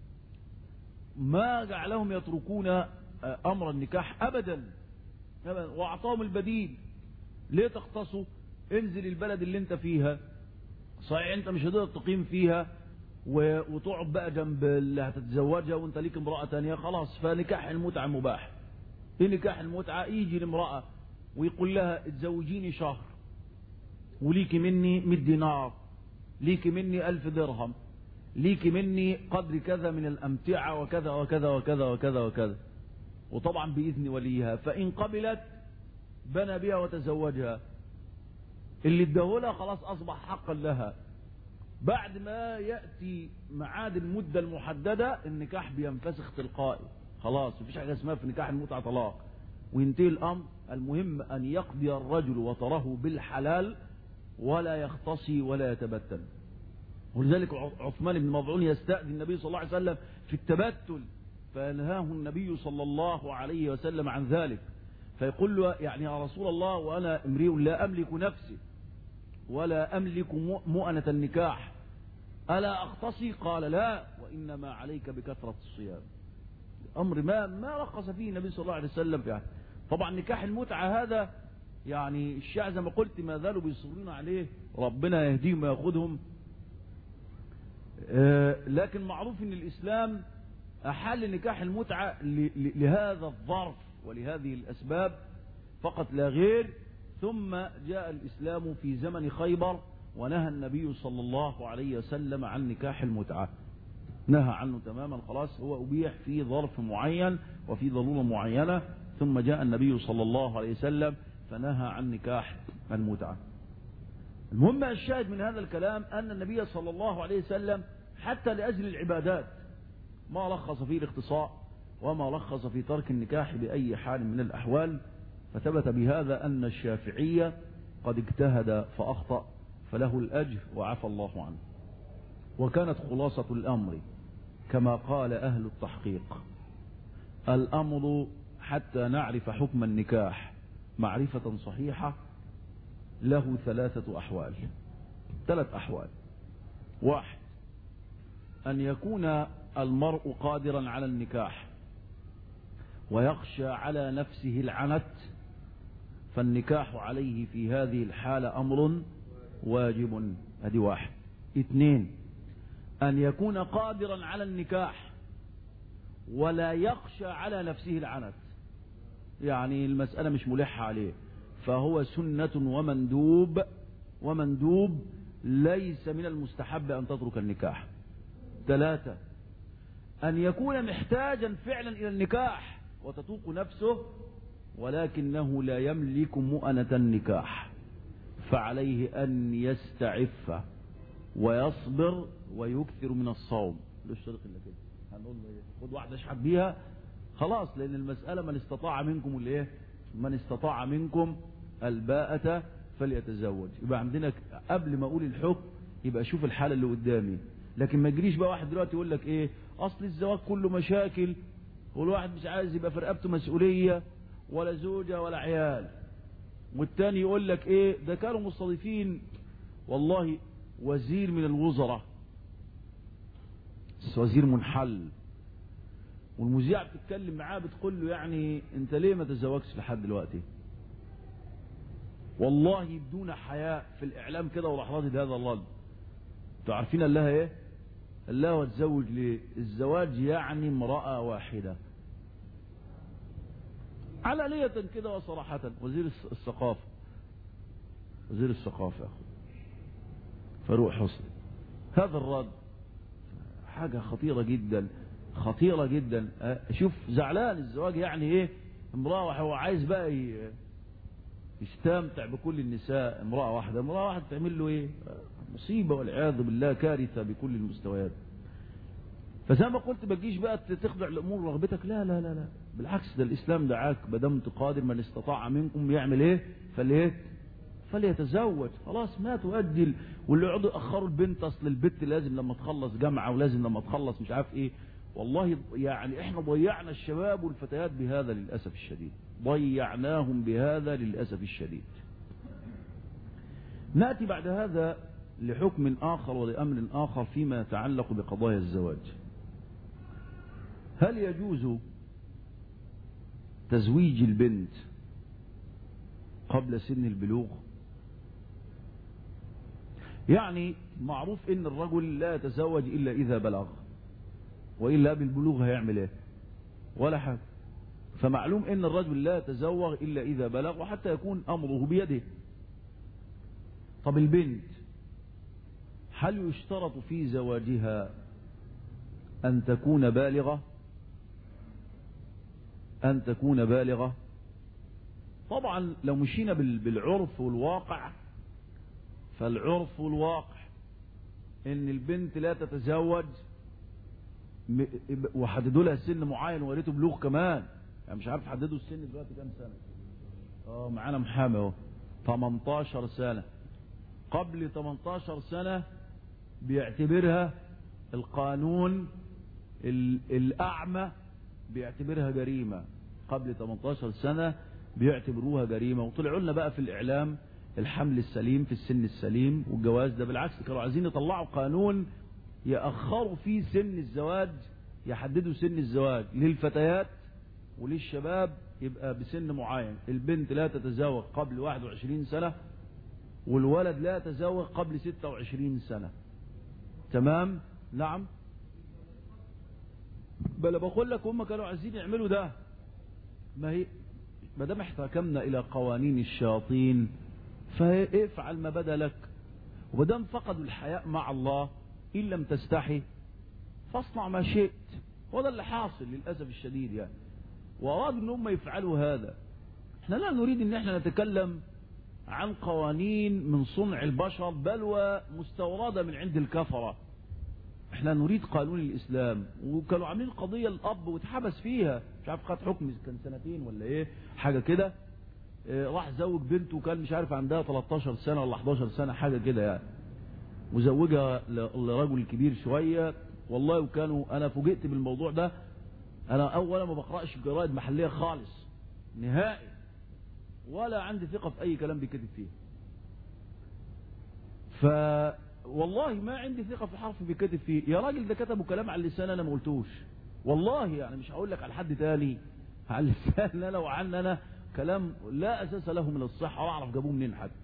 ما جعلهم يتركون أمر النكاح أبدا وأعطاهم البديل ليه تختصوا انزل البلد اللي انت فيها صحيح انت مش هتقدر تقيم فيها وتقعد بقى جنب اللي هتتزوجها وانت ليك امرأة تانية خلاص فنكاح المتعة مباح ايه نكاح المتعة يجي لامرأة ويقول لها اتزوجيني شهر وليكي مني 100 دينار ليكي مني ألف درهم ليكي مني قدر كذا من الأمتعة وكذا وكذا وكذا وكذا وكذا وطبعا بإذن وليها فإن قبلت بنى بها وتزوجها اللي اداهولها خلاص أصبح حقا لها بعد ما يأتي معاد المدة المحددة النكاح بينفسخ تلقائي خلاص مفيش حاجة اسمها في نكاح المتعة طلاق وينتهي الأمر المهم أن يقضي الرجل وطره بالحلال ولا يختصي ولا يتبتل ولذلك عثمان بن مظعون يستأذن النبي صلى الله عليه وسلم في التبتل فينهاه النبي صلى الله عليه وسلم عن ذلك فيقول له يعني يا رسول الله وأنا امرئ لا أملك نفسي ولا أملك مؤنة النكاح ألا أختصي قال لا وإنما عليك بكثرة الصيام أمر ما ما رخص فيه النبي صلى الله عليه وسلم يعني طبعا نكاح المتعة هذا يعني الشيعة زي ما قلت ما زالوا بيصرون عليه ربنا يهديهم وياخذهم آه لكن معروف ان الاسلام احل نكاح المتعة لهذا الظرف ولهذه الاسباب فقط لا غير ثم جاء الإسلام في زمن خيبر ونهى النبي صلى الله عليه وسلم عن نكاح المتعة نهى عنه تماما خلاص هو أبيح في ظرف معين وفي ضرورة معينة ثم جاء النبي صلى الله عليه وسلم فنهى عن نكاح المتعة المهم الشاهد من هذا الكلام أن النبي صلى الله عليه وسلم حتى لأجل العبادات ما لخص فيه الاختصاء وما لخص في ترك النكاح بأي حال من الأحوال فثبت بهذا أن الشافعية قد اجتهد فأخطأ فله الأجر وعفى الله عنه وكانت خلاصة الأمر كما قال أهل التحقيق الأمر حتى نعرف حكم النكاح معرفة صحيحة له ثلاثة أحوال ثلاث أحوال واحد أن يكون المرء قادرا على النكاح ويخشى على نفسه العنت فالنكاح عليه في هذه الحالة أمر واجب هذه واحد اثنين أن يكون قادرا على النكاح ولا يخشى على نفسه العنت يعني المسألة مش ملحة عليه فهو سنة ومندوب ومندوب ليس من المستحب أن تترك النكاح ثلاثة أن يكون محتاجا فعلا إلى النكاح وتطوق نفسه ولكنه لا يملك مؤنة النكاح فعليه أن يستعف ويصبر ويكثر من الصوم ليش طريق إلا كده هنقول له خد واحدة اشحت بيها خلاص لأن المسألة من استطاع منكم الايه من استطاع منكم الباءة فليتزوج يبقى عندنا قبل ما أقول الحكم يبقى شوف الحالة اللي قدامي لكن ما يجريش بقى واحد دلوقتي يقول لك ايه اصل الزواج كله مشاكل والواحد مش عايز يبقى في رقبته مسؤوليه ولا زوجة ولا عيال والتاني يقول لك ايه ده كانوا مستضيفين والله وزير من الوزراء وزير منحل والمذيعة بتتكلم معاه بتقول له يعني انت ليه ما تزوجتش لحد دلوقتي والله بدون حياء في الاعلام كده وراح راضي بهذا الرد انتوا عارفين قال لها ايه قال لها واتزوج ليه الزواج يعني امرأة واحدة علانية كده وصراحة وزير الثقافة وزير الثقافة يا أخو فاروق حسني هذا الرد حاجة خطيرة جدا خطيرة جدا شوف زعلان الزواج يعني ايه امرأة هو عايز بقى يستمتع بكل النساء امرأة واحدة امرأة واحدة تعمل له ايه مصيبة والعياذ بالله كارثة بكل المستويات فزي ما قلت ما تجيش بقى تخضع لامور رغبتك لا لا لا لا بالعكس ده الاسلام دعاك ما دمت قادر من استطاع منكم يعمل ايه فليه فليتزوج خلاص ما تؤدي واللي يقعدوا ياخروا البنت اصل البنت لازم لما تخلص جامعه ولازم لما تخلص مش عارف ايه والله يعني احنا ضيعنا الشباب والفتيات بهذا للاسف الشديد ضيعناهم بهذا للاسف الشديد ناتي بعد هذا لحكم اخر ولامر اخر فيما يتعلق بقضايا الزواج هل يجوز تزويج البنت قبل سن البلوغ يعني معروف ان الرجل لا يتزوج الا اذا بلغ والا بالبلوغ هيعمل ايه ولا حاجه فمعلوم ان الرجل لا يتزوج الا اذا بلغ وحتى يكون امره بيده طب البنت هل يشترط في زواجها ان تكون بالغه ان تكون بالغه طبعا لو مشينا بالعرف والواقع فالعرف والواقع ان البنت لا تتزوج وحددوا لها سن معين وريته بلوغ كمان يعني مش عارف حددوا السن دلوقتي كام سنه اه معانا محامي اهو 18 سنه قبل 18 سنه بيعتبرها القانون الاعمى بيعتبرها جريمه قبل 18 سنه بيعتبروها جريمه وطلعوا لنا بقى في الاعلام الحمل السليم في السن السليم والجواز ده بالعكس كانوا عايزين يطلعوا قانون يأخروا فيه سن الزواج يحددوا سن الزواج للفتيات وللشباب يبقى بسن معين البنت لا تتزوج قبل 21 سنة والولد لا يتزوج قبل 26 سنة تمام نعم بل بقول لك هم كانوا عايزين يعملوا ده ما هي ما دام احتكمنا الى قوانين الشياطين فافعل ما بدا لك ودام فقدوا الحياء مع الله ان لم تستحي فاصنع ما شئت وده اللي حاصل للاسف الشديد يعني وارادوا ان هم يفعلوا هذا احنا لا نريد ان احنا نتكلم عن قوانين من صنع البشر بل ومستورده من عند الكفره احنا نريد قانون الاسلام وكانوا عاملين قضيه الاب واتحبس فيها مش عارف خد حكم كان سنتين ولا ايه حاجه كده اه راح زوج بنته وكان مش عارف عندها 13 سنه ولا 11 سنه حاجه كده يعني وزوجها لرجل كبير شويه والله وكانوا انا فوجئت بالموضوع ده انا اولا ما بقراش جرائد محليه خالص نهائي ولا عندي ثقه في اي كلام بيكتب فيه ف والله ما عندي ثقة في حرف بيكتب فيه يا راجل ده كتبوا كلام على اللسان انا ما قلتوش والله يعني مش هقول لك على حد تاني على اللسان انا وعن انا كلام لا اساس له من الصحة ولا اعرف جابوه منين حد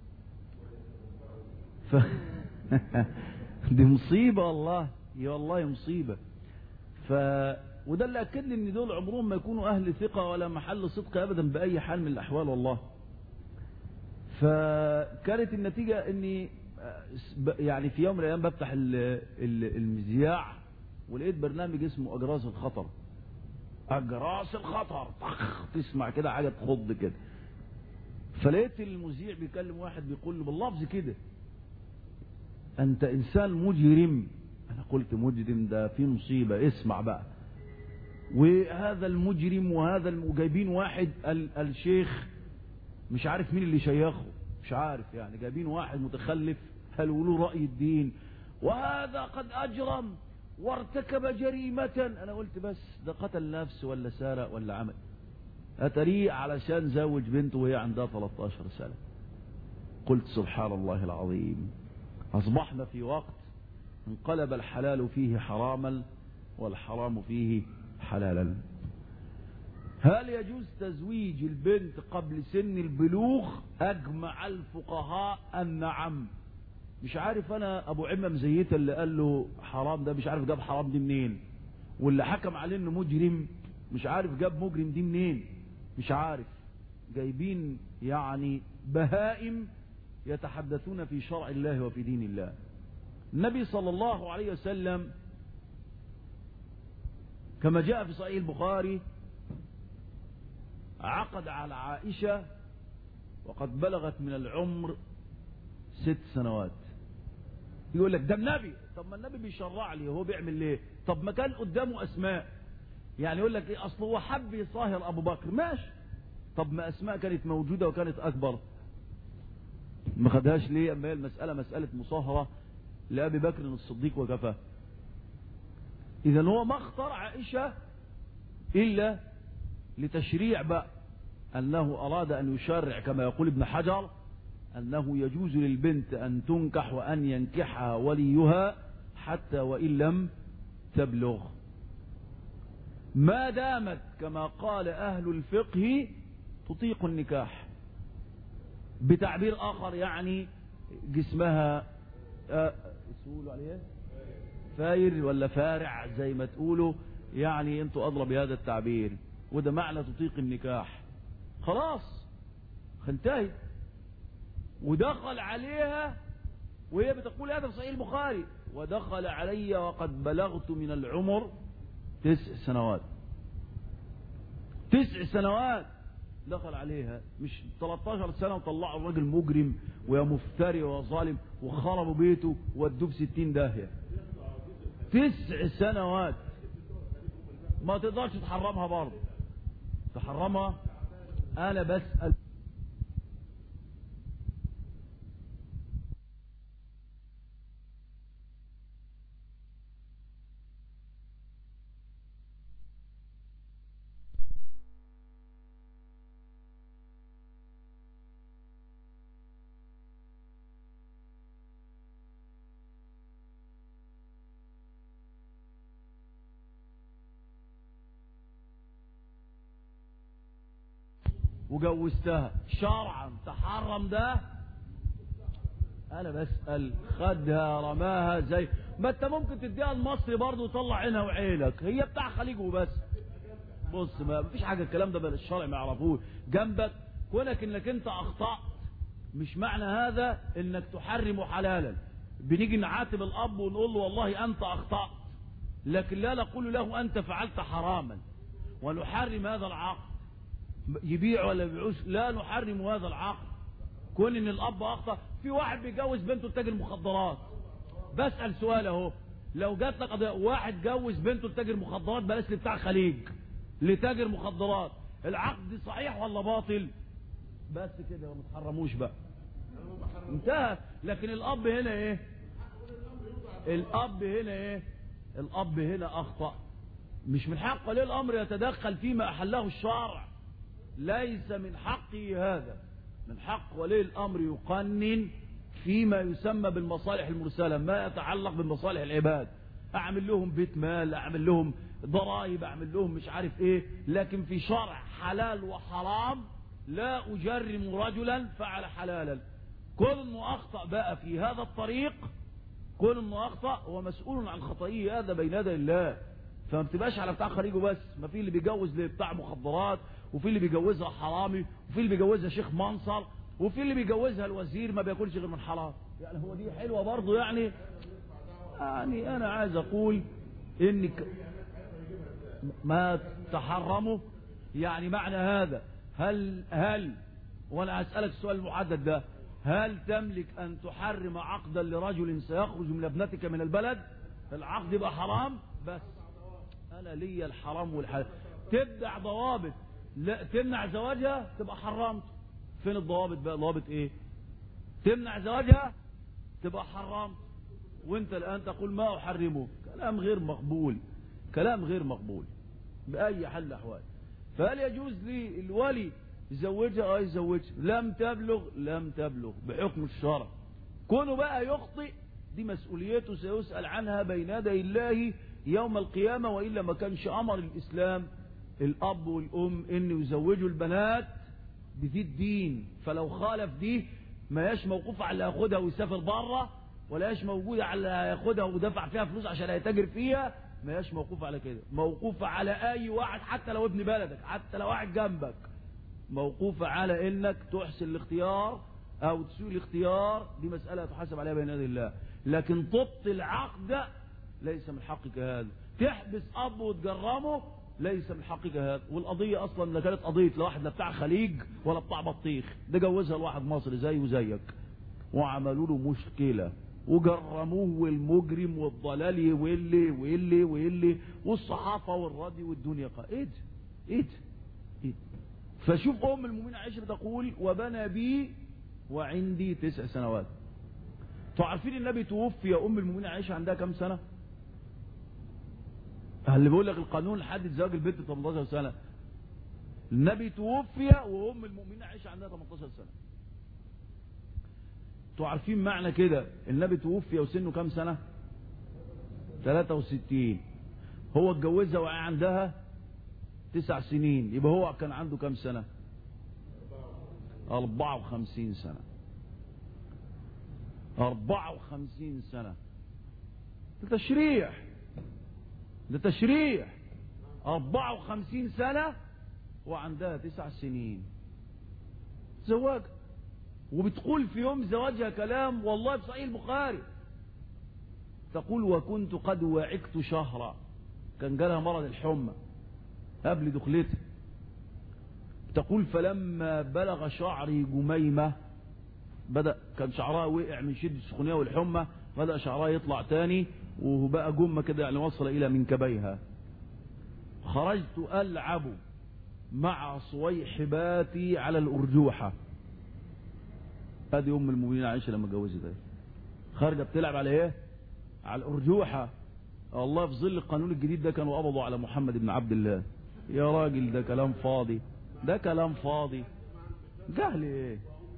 ف... دي مصيبة والله يا والله مصيبة ف وده اللي اكد لي ان دول عمرهم ما يكونوا اهل ثقة ولا محل صدق ابدا باي حال من الاحوال والله فكانت النتيجة اني يعني في يوم من الايام بفتح المذياع ولقيت برنامج اسمه اجراس الخطر اجراس الخطر طخ تسمع كده حاجه تخض كده فلقيت المذيع بيكلم واحد بيقول له باللفظ كده انت انسان مجرم انا قلت مجرم ده في مصيبه اسمع بقى وهذا المجرم وهذا جايبين واحد الشيخ مش عارف مين اللي شيخه مش عارف يعني جايبين واحد متخلف هل له رأي الدين وهذا قد أجرم وارتكب جريمة أنا قلت بس ده قتل نفس ولا سارق ولا عمل أتريه علشان زوج بنته وهي عندها 13 سنة قلت سبحان الله العظيم أصبحنا في وقت انقلب الحلال فيه حراما والحرام فيه حلالا هل يجوز تزويج البنت قبل سن البلوغ اجمع الفقهاء النعم مش عارف انا ابو عمه مزيته اللي قال له حرام ده مش عارف جاب حرام دي منين واللي حكم عليه انه مجرم مش عارف جاب مجرم دي منين مش عارف جايبين يعني بهائم يتحدثون في شرع الله وفي دين الله النبي صلى الله عليه وسلم كما جاء في صحيح البخاري عقد على عائشة وقد بلغت من العمر ست سنوات يقول لك ده النبي طب ما النبي بيشرع لي هو بيعمل ليه طب ما كان قدامه اسماء يعني يقول لك ايه اصل هو حب يصاهر ابو بكر ماشي طب ما اسماء كانت موجوده وكانت اكبر ما خدهاش ليه اما هي المساله مساله مصاهره لابي بكر الصديق وكفى اذا هو ما اختار عائشه الا لتشريع بقى انه اراد ان يشرع كما يقول ابن حجر أنه يجوز للبنت أن تنكح وأن ينكحها وليها حتى وإن لم تبلغ ما دامت كما قال أهل الفقه تطيق النكاح بتعبير آخر يعني جسمها آه يقولوا عليه فاير ولا فارع زي ما تقولوا يعني انتوا أضرب بهذا التعبير وده معنى تطيق النكاح خلاص انتهت ودخل عليها وهي بتقول هذا في صحيح البخاري ودخل علي وقد بلغت من العمر تسع سنوات تسع سنوات دخل عليها مش 13 سنة وطلعوا الراجل مجرم ويا مفتري ويا ظالم وخربوا بيته وادوه ب 60 داهية تسع سنوات ما تقدرش تحرمها برضه تحرمها انا بسأل وجوزتها شرعا تحرم ده انا بسأل خدها رماها زي ما انت ممكن تديها المصري برضه وطلع عينها وعينك هي بتاع خليج وبس بص ما فيش حاجه الكلام ده بل الشرع ما يعرفوش جنبك كونك انك انت اخطأت مش معنى هذا انك تحرم حلالا بنيجي نعاتب الاب ونقول له والله انت اخطأت لكن لا نقول له انت فعلت حراما ونحرم هذا العقد يبيع ولا يبيعوش لا نحرم هذا العقد كون ان الاب اخطا في واحد بيجوز بنته لتاجر مخدرات بسال سؤال اهو لو جات لك قضيه واحد جوز بنته لتاجر مخدرات بلاش لبتاع خليج لتاجر مخدرات العقد صحيح ولا باطل بس كده ما تحرموش بقى انتهى لكن الاب هنا ايه الاب هنا ايه الاب هنا اخطا مش من حق ولي الامر يتدخل فيما احله الشرع ليس من حقه هذا من حق ولي الأمر يقنن فيما يسمى بالمصالح المرسلة ما يتعلق بمصالح العباد أعمل لهم بيت مال أعمل لهم ضرائب أعمل لهم مش عارف إيه لكن في شرع حلال وحرام لا أجرم رجلا فعل حلالا كل انه أخطأ بقى في هذا الطريق كل انه أخطأ هو مسؤول عن خطئه هذا بين يدي الله فما بتبقاش على بتاع خريجه بس ما في اللي بيجوز لبتاع مخدرات وفي اللي بيجوزها حرامي وفي اللي بيجوزها شيخ منصر وفي اللي بيجوزها الوزير ما بياكلش غير من حرام يعني هو دي حلوه برضه يعني يعني انا عايز اقول انك ما تحرموا يعني معنى هذا هل هل وانا اسالك السؤال المحدد ده هل تملك ان تحرم عقدا لرجل سيخرج من ابنتك من البلد العقد يبقى حرام بس انا ليا الحرام والحلال تبدع ضوابط لا تمنع زواجها تبقى حرمت فين الضوابط بقى ضوابط ايه تمنع زواجها تبقى حرمت وانت الان تقول ما احرمه كلام غير مقبول كلام غير مقبول باي حال الاحوال فهل يجوز لي الولي يزوجها اه يزوجها لم تبلغ لم تبلغ بحكم الشرع كونه بقى يخطئ دي مسؤوليته سيسأل عنها بين يدي الله يوم القيامة وإلا ما كانش أمر الإسلام الأب والأم إن يزوجوا البنات بذي الدين فلو خالف دي ما ياش موقوف على ياخدها ويسافر بره ولا ياش موجود على ياخدها ودفع فيها فلوس عشان يتاجر فيها ما ياش موقوف على كده موقوف على أي واحد حتى لو ابن بلدك حتى لو واحد جنبك موقوفة على انك تحسن الاختيار او تسوء الاختيار دي مسألة تحاسب عليها بين يدي الله لكن تبطل عقد ليس من حقك هذا تحبس اب وتجرمه ليس من حقك هذا والقضية اصلا لا كانت قضية لا واحد لا بتاع خليج ولا بتاع بطيخ ده جوزها لواحد مصري زي وزيك وعملوا له مشكلة وجرموه والمجرم والضلالي واللي واللي واللي والصحافة والراديو والدنيا قا ايه ده ايه ده ايه ده فشوف ام المؤمنين عائشة تقول وبنى بي وعندي تسع سنوات تعرفين النبي توفي ام المؤمنين عائشة عندها كم سنة اللي بيقول لك القانون لحد زواج البنت 18 سنة النبي توفي وام المؤمنين عائشة عندها 18 سنة انتوا عارفين معنى كده النبي توفي وسنه كام سنة 63 هو اتجوزها وهي عندها تسع سنين يبقى هو كان عنده كام سنة 54 سنة 54 سنة ده تشريح ده تشريح 54 سنة وعندها تسع سنين زواج وبتقول في يوم زواجها كلام والله في صحيح البخاري تقول وكنت قد وعكت شهرا كان جالها مرض الحمى قبل دخلتها تقول فلما بلغ شعري جميمة بدأ كان شعرها وقع من شدة السخونية والحمى بدأ شعرها يطلع تاني وبقى جمة كده يعني وصل إلى منكبيها خرجت ألعب مع صويحباتي على الأرجوحة هذه أم المؤمنين عائشة لما اتجوزت اهي خارجة بتلعب على إيه؟ على الأرجوحة الله في ظل القانون الجديد ده كانوا قبضوا على محمد بن عبد الله يا راجل ده كلام فاضي ده كلام فاضي جهل ايه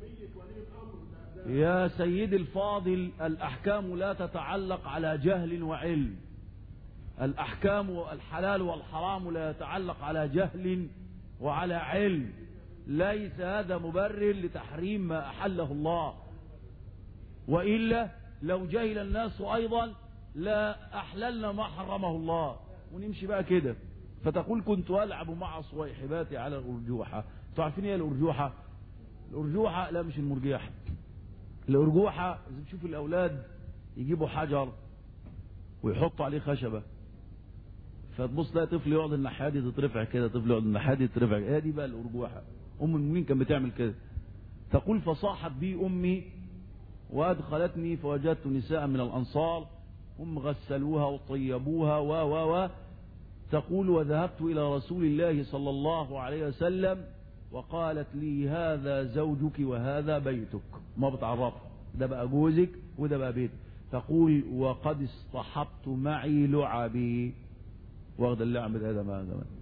يا سيدي الفاضل الأحكام لا تتعلق على جهل وعلم الأحكام الحلال والحرام لا يتعلق على جهل وعلى علم ليس هذا مبرر لتحريم ما أحله الله وإلا لو جهل الناس أيضا لا أحللنا ما حرمه الله ونمشي بقى كده فتقول كنت ألعب مع صويحباتي على الأرجوحة تعرفين ايه الأرجوحة الأرجوحة لا مش المرجيحة الأرجوحة إذا بتشوف الأولاد يجيبوا حجر ويحطوا عليه خشبة فتبص تلاقي طفل يقعد الناحية دي تترفع كده طفل يقعد الناحية دي تترفع هي دي بقى الأرجوحة أم المؤمنين كانت بتعمل كده تقول فصاحت بي أمي وأدخلتني فوجدت نساء من الأنصار هم غسلوها وطيبوها و و و تقول وذهبت إلى رسول الله صلى الله عليه وسلم وقالت لي هذا زوجك وهذا بيتك ما بتعرف ده بقى جوزك وده بقى بيتك تقول وقد اصطحبت معي لعبي واخد اللعب ده ده ما كمان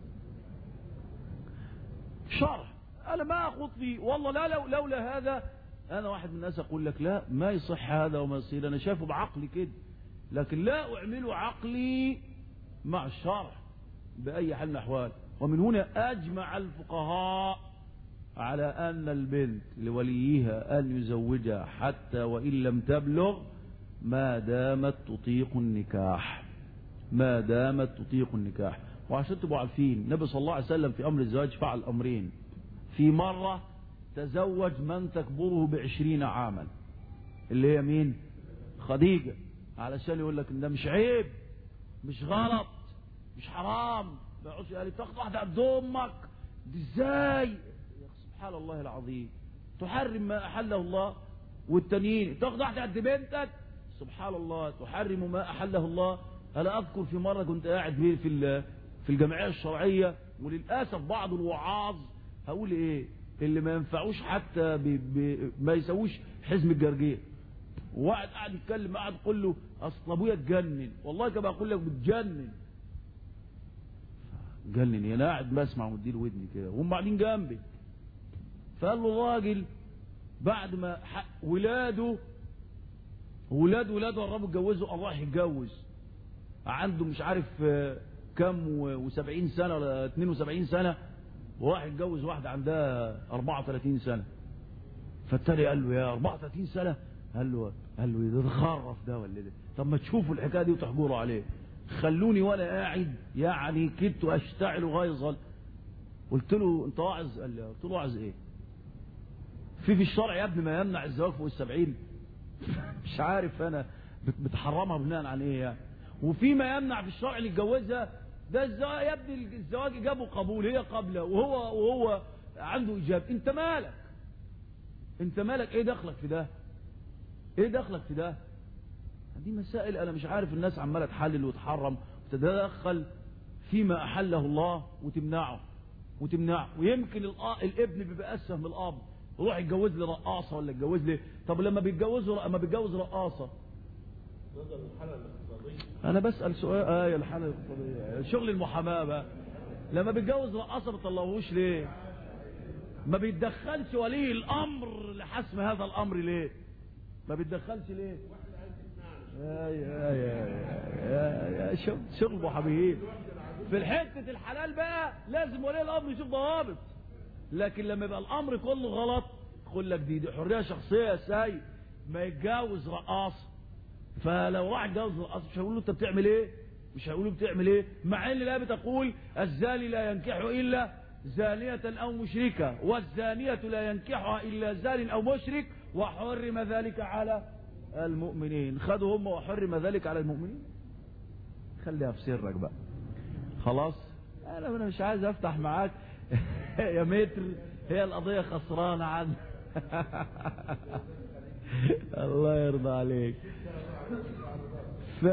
شرح انا ما اخوض فيه والله لا لو لولا هذا انا واحد من الناس اقول لك لا ما يصح هذا وما يصير انا شايفه بعقلي كده لكن لا اعمله عقلي مع الشرع باي حال من الاحوال ومن هنا اجمع الفقهاء على ان البنت لوليها ان يزوجها حتى وان لم تبلغ ما دامت تطيق النكاح ما دامت تطيق النكاح وعشان تبقوا عارفين النبي صلى الله عليه وسلم في امر الزواج فعل امرين في مرة تزوج من تكبره بعشرين عاما اللي هي مين خديجة علشان يقول لك ان ده مش عيب مش غلط مش حرام ما يقعدش قال تاخد واحدة قد امك دي ازاي سبحان الله العظيم تحرم ما احله الله والتانيين تاخد واحدة قد بنتك سبحان الله تحرم ما احله الله انا اذكر في مرة كنت قاعد في في الجمعية الشرعية وللاسف بعض الوعاظ هقول ايه اللي ما ينفعوش حتى بي بي ما يسووش حزم الجرجير وواحد قاعد يتكلم قاعد يقول له اصل ابويا اتجنن والله كما اقول لك بتجنن جنن انا قاعد بسمع ومديله ودني كده وهم قاعدين جنبي فقال له الراجل بعد ما ولاده ولاد ولاده قربوا يتجوزوا قام راح يتجوز عنده مش عارف كم وسبعين سنة ولا 72 سنة وراح يتجوز واحدة عندها 34 سنة فالتاني قال له يا 34 سنة قال له قال له ده تخرف ده ولا ده طب ما تشوفوا الحكاية دي وتحجروا عليه خلوني وانا قاعد يعني كدت اشتعل غيظا قلت له انت واعظ قال لي قلت له واعظ ايه في في الشرع يا ابني ما يمنع الزواج فوق السبعين مش عارف انا بتحرمها بناء عن ايه يعني وفي ما يمنع في الشرع اللي يتجوزها ده الزواج يا ابني الزواج ايجاب وقبول هي قبله وهو وهو عنده ايجاب انت مالك انت مالك ايه دخلك في ده ايه دخلك في ده دي مسائل انا مش عارف الناس عماله تحلل وتحرم وتتدخل فيما احله الله وتمنعه وتمنعه ويمكن الابن بيبقى اسهل من الاب يروح يتجوز لي رقاصه ولا يتجوز لي طب لما بيتجوزوا لما بيتجوز رقاصه انا بسال سؤال اه الحاله الاقتصاديه شغل المحاماه بقى لما بيتجوز رقاصه ما بيطلعوهوش ليه ما بيتدخلش ولي الامر لحسم هذا الامر ليه ما بيتدخلش ليه يا يا يا يا, يا شغل شغل محاميين في الحته الحلال بقى لازم ولي الامر يشوف ضوابط لكن لما يبقى الامر كله غلط يقول لك دي, دي حريه شخصيه يا سيد ما يتجوز رقاصه فلو راح يتجوز رقاصه مش هيقول له انت بتعمل ايه مش هيقول له بتعمل ايه مع ان لا بتقول الزاني لا ينكح الا زانية او مشركة والزانية لا ينكحها الا زان او مشرك وحرم ذلك على المؤمنين خدوا هم وحرم ذلك على المؤمنين خليها في سرك بقى خلاص انا انا مش عايز افتح معاك يا متر هي القضية خسرانة عن الله يرضى عليك ف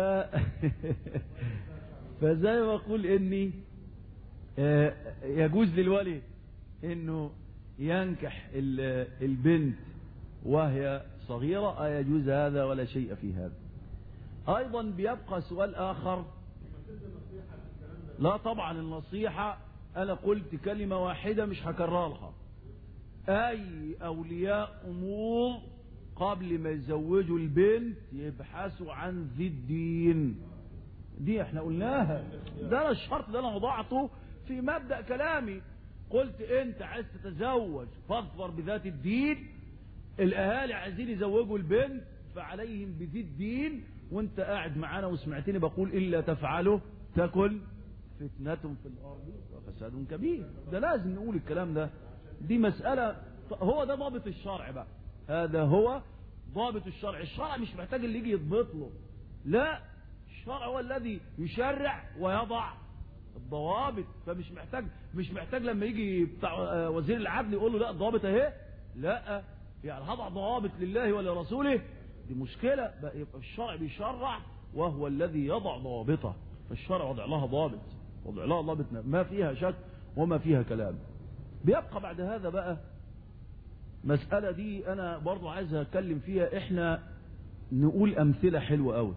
فزي ما اقول اني يجوز للولي انه ينكح البنت وهي صغيرة يجوز هذا ولا شيء في هذا ايضا بيبقى سؤال اخر لا طبعا النصيحة انا قلت كلمة واحدة مش هكررها اي اولياء امور قبل ما يزوجوا البنت يبحثوا عن ذي الدين دي احنا قلناها ده انا الشرط ده انا وضعته في مبدأ كلامي قلت انت عايز تتزوج فاظفر بذات الدين الاهالي عايزين يزوجوا البنت فعليهم بذي الدين وانت قاعد معانا وسمعتني بقول الا تفعله تكن فتنة في الارض وفساد كبير ده لازم نقول الكلام ده دي مسألة هو ده ضابط الشرع بقى هذا هو ضابط الشرع الشرع مش محتاج اللي يجي يضبط له لا الشرع هو الذي يشرع ويضع الضوابط فمش محتاج مش محتاج لما يجي بتاع وزير العدل يقول له لا الضوابط اهي لا يعني هضع ضوابط لله ولرسوله دي مشكلة بقى يبقى الشرع بيشرع وهو الذي يضع ضوابطه فالشرع وضع لها ضابط وضع لها ضابط ما فيها شك وما فيها كلام بيبقى بعد هذا بقى مسألة دي أنا برضو عايز أتكلم فيها إحنا نقول أمثلة حلوة قوي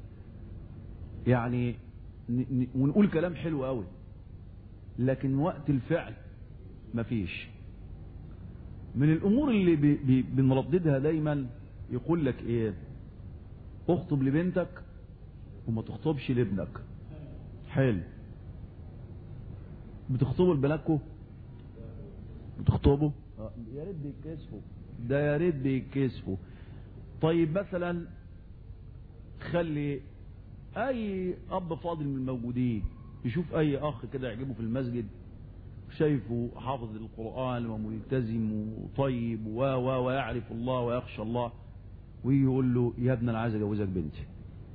يعني ونقول كلام حلو قوي لكن وقت الفعل مفيش من الأمور اللي بي بي بنرددها دايما يقول لك إيه اخطب لبنتك وما تخطبش لابنك حلو بتخطبوا لبناتكم بتخطبوا يا ريت بيتكسفوا ده يا ريت بيتكسفوا طيب مثلا خلي اي اب فاضل من الموجودين يشوف اي اخ كده يعجبه في المسجد شايفه حافظ القرآن وملتزم وطيب و و ويعرف الله ويخشى الله ويجي يقول له يا ابني انا عايز اجوزك بنتي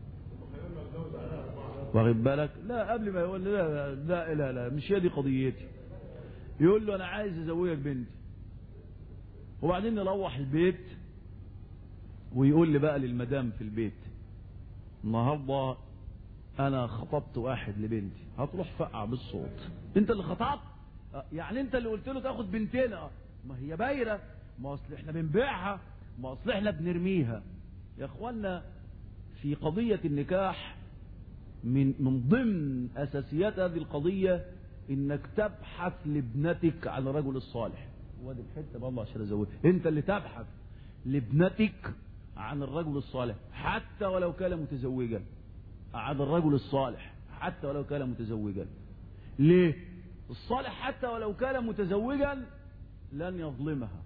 واخد بالك لا قبل ما يقول لا لا لا لا مش هي دي قضيتي يقول له انا عايز ازوجك بنتي وبعدين نروح البيت ويقول لي بقى للمدام في البيت النهارده انا خطبت واحد لبنتي هتروح فقع بالصوت انت اللي خطبت يعني انت اللي قلت له تاخد بنتنا ما هي بايره ما اصل احنا بنبيعها ما اصل احنا بنرميها يا اخوانا في قضيه النكاح من من ضمن اساسيات هذه القضيه انك تبحث لابنتك عن الرجل الصالح وادي الحته والله عشان ازودها انت اللي تبحث لابنتك عن الرجل الصالح حتى ولو كان متزوجا عن الرجل الصالح حتى ولو كان متزوجا ليه الصالح حتى ولو كان متزوجا لن يظلمها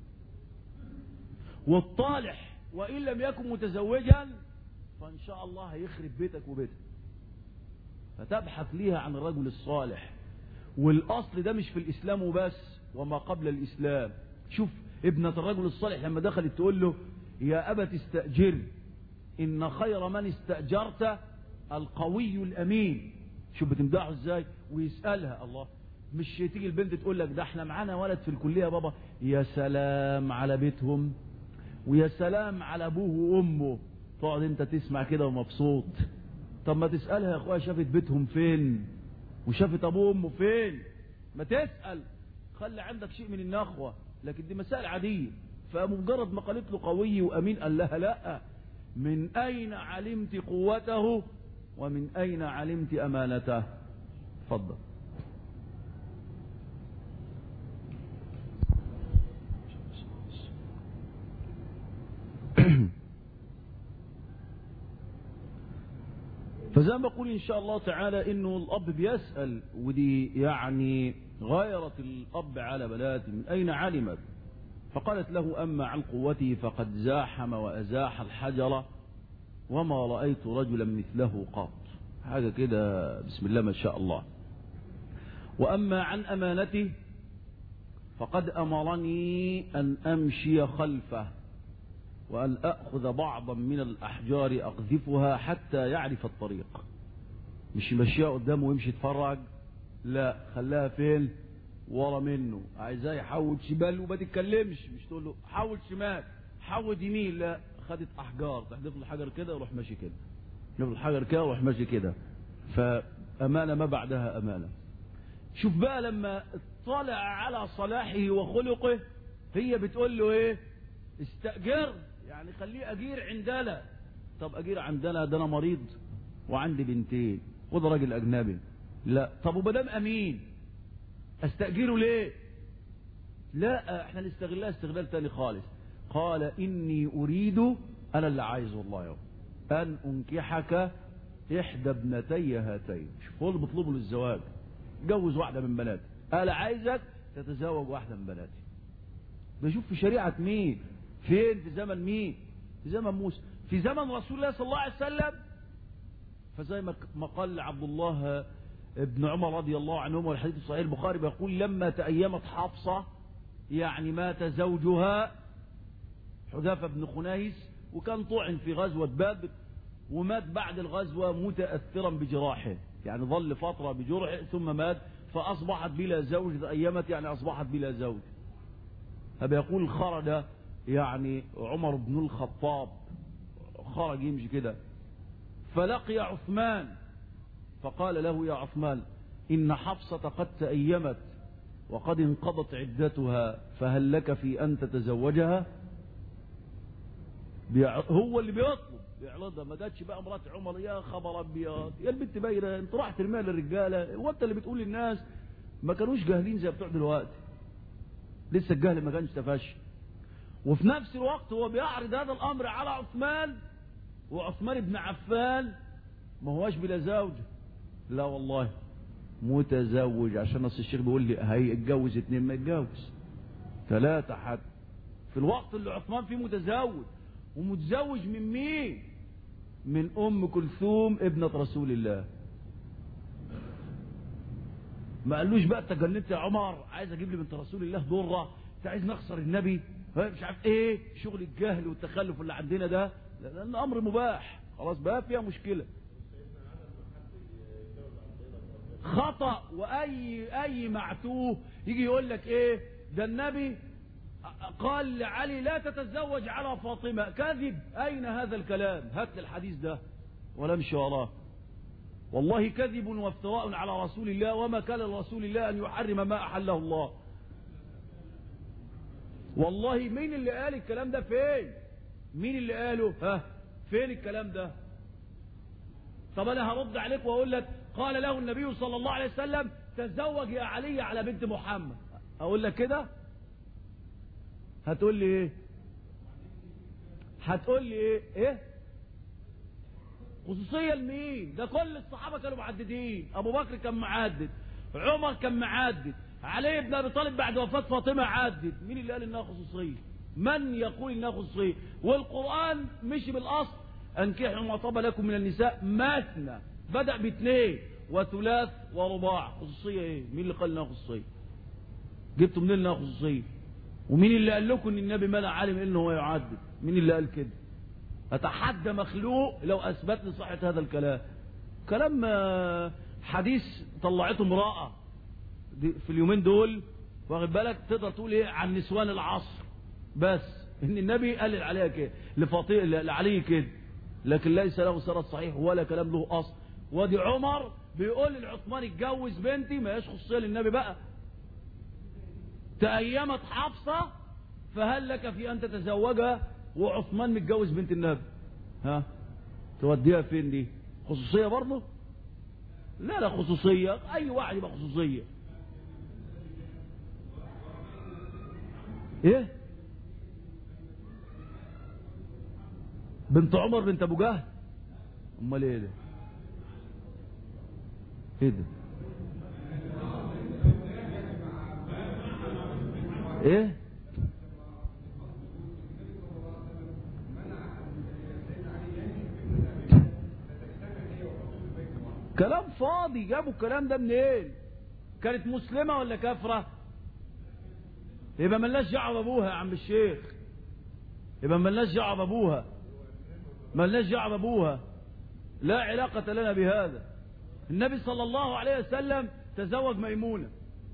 والطالح وإن لم يكن متزوجا فإن شاء الله هيخرب بيتك وبيتك فتبحث ليها عن الرجل الصالح والاصل ده مش في الاسلام وبس وما قبل الاسلام شوف ابنة الرجل الصالح لما دخلت تقول له يا ابت استأجر ان خير من استأجرت القوي الامين شوف بتمدحه ازاي ويسألها الله مش تيجي البنت تقول لك ده احنا معانا ولد في الكلية بابا يا سلام على بيتهم ويا سلام على ابوه وامه تقعد انت تسمع كده ومبسوط طب ما تسألها يا اخويا شافت بيتهم فين وشافت ابوه وامه فين ما تسأل خلي عندك شيء من النخوة لكن دي مسائل عادية فمجرد ما قالت له قوي وامين قال لها لا من اين علمت قوته ومن اين علمت امانته اتفضل فزي ما بقول ان شاء الله تعالى انه الاب بيسأل ودي يعني غيرت الاب على بناته من اين علمت فقالت له اما عن قوته فقد زاحم وازاح الحجر وما رأيت رجلا مثله قط حاجة كده بسم الله ما شاء الله واما عن امانته فقد امرني ان امشي خلفه وأن أخذ بعضا من الأحجار أقذفها حتى يعرف الطريق مش يمشيها قدامه ويمشي يتفرج لا خلاها فين ورا منه عايزاه يحول شمال وما تتكلمش مش تقول له حول شمال حول يمين لا خدت أحجار تحدف له حجر كده وروح ماشي كده تحدف له حجر كده وروح ماشي كده فأمانة ما بعدها أمانة شوف بقى لما اطلع على صلاحه وخلقه هي بتقول له ايه استأجر يعني خليه أجير عندنا طب أجير عندنا ده أنا مريض وعندي بنتين وده راجل أجنبي لا طب ومدام أمين أستأجره ليه لا احنا نستغلها استغلال تاني خالص قال إني أريد أنا اللي عايزه الله يوم أن أنكحك إحدى ابنتي هاتين شوف هو اللي بطلبه للزواج جوز واحدة من بناتي أنا عايزك تتزوج واحدة من بناتي بشوف في شريعة مين فين في زمن مين في زمن موسى في زمن رسول الله صلى الله عليه وسلم فزي ما قال عبد الله ابن عمر رضي الله عنهما والحديث الصحيح البخاري بيقول لما تأيمت حفصة يعني مات زوجها حذافة بن خنيس وكان طعن في غزوة باب ومات بعد الغزوة متأثرا بجراحه يعني ظل فترة بجرحه ثم مات فأصبحت بلا زوج تأيمت يعني أصبحت بلا زوج أبي يقول خرج يعني عمر بن الخطاب خرج يمشي كده فلقي عثمان فقال له يا عثمان إن حفصة قد تأيمت وقد انقضت عدتها فهل لك في أن تتزوجها هو اللي بيطلب بيعرضها ما جاتش بقى مرات عمر يا خبر ابيض يا البنت باينه انت راح ترميها للرجاله هو انت اللي بتقول للناس ما كانوش جاهلين زي بتوع دلوقتي لسه الجهل ما كانش تفشى وفي نفس الوقت هو بيعرض هذا الامر على عثمان وعثمان بن عفان ما هواش بلا زوج لا والله متزوج عشان نص الشيخ بيقول لي هيتجوز اتنين ما يتجوز ثلاثة حتى في الوقت اللي عثمان فيه متزوج ومتزوج من مين من ام كلثوم ابنة رسول الله ما قالوش بقى انت جننت يا عمر عايز اجيب لي بنت رسول الله ضره انت عايز نخسر النبي مش عارف ايه شغل الجهل والتخلف اللي عندنا ده لان امر مباح خلاص بقى فيها مشكله خطا واي اي معتوه يجي يقول لك ايه ده النبي قال لعلي لا تتزوج على فاطمه كذب اين هذا الكلام هات لي الحديث ده ولا امشي وراه والله كذب وافتراء على رسول الله وما كان لرسول الله ان يحرم ما احله الله والله مين اللي قال الكلام ده فين مين اللي قاله ها فين الكلام ده طب انا هرد عليك واقول لك قال له النبي صلى الله عليه وسلم تزوج يا علي على بنت محمد اقول لك كده هتقول لي ايه هتقول لي ايه ايه خصوصية لمين ده كل الصحابة كانوا معددين ابو بكر كان معدد عمر كان معدد علي بن ابي طالب بعد وفاة فاطمة عدد مين اللي قال انها خصوصية من يقول انها خصوصية والقرآن مشي بالاصل انكحوا ما طاب لكم من النساء مثنى بدأ باثنين وثلاث ورباع خصوصية ايه مين اللي قال انها خصوصية جبتوا منين انها خصوصية ومين اللي قال لكم ان النبي ما لا عالم انه هو يعدد مين اللي قال كده اتحدى مخلوق لو اثبت لي صحة هذا الكلام كلام حديث طلعته امرأة في اليومين دول واخد بالك تقدر تقول ايه عن نسوان العصر بس ان النبي قال عليها كده لفاطمه لعلي كده لكن ليس له سند صحيح ولا كلام له اصل وادي عمر بيقول لعثمان اتجوز بنتي ما هيش خصوصيه للنبي بقى تأيمت حفصة فهل لك في أن تتزوجها وعثمان متجوز بنت النبي ها توديها فين دي خصوصية برضه لا لا خصوصية أي واحد يبقى خصوصية ايه بنت عمر بنت ابو جهل امال ايه ده ايه ده ايه كلام فاضي جابوا الكلام ده منين إيه؟ كانت مسلمة ولا كافرة يبقى ملناش دعوه بابوها يا عم الشيخ يبقى ملناش دعوه بابوها ملناش دعوه بابوها لا علاقة لنا بهذا النبي صلى الله عليه وسلم تزوج ميمونة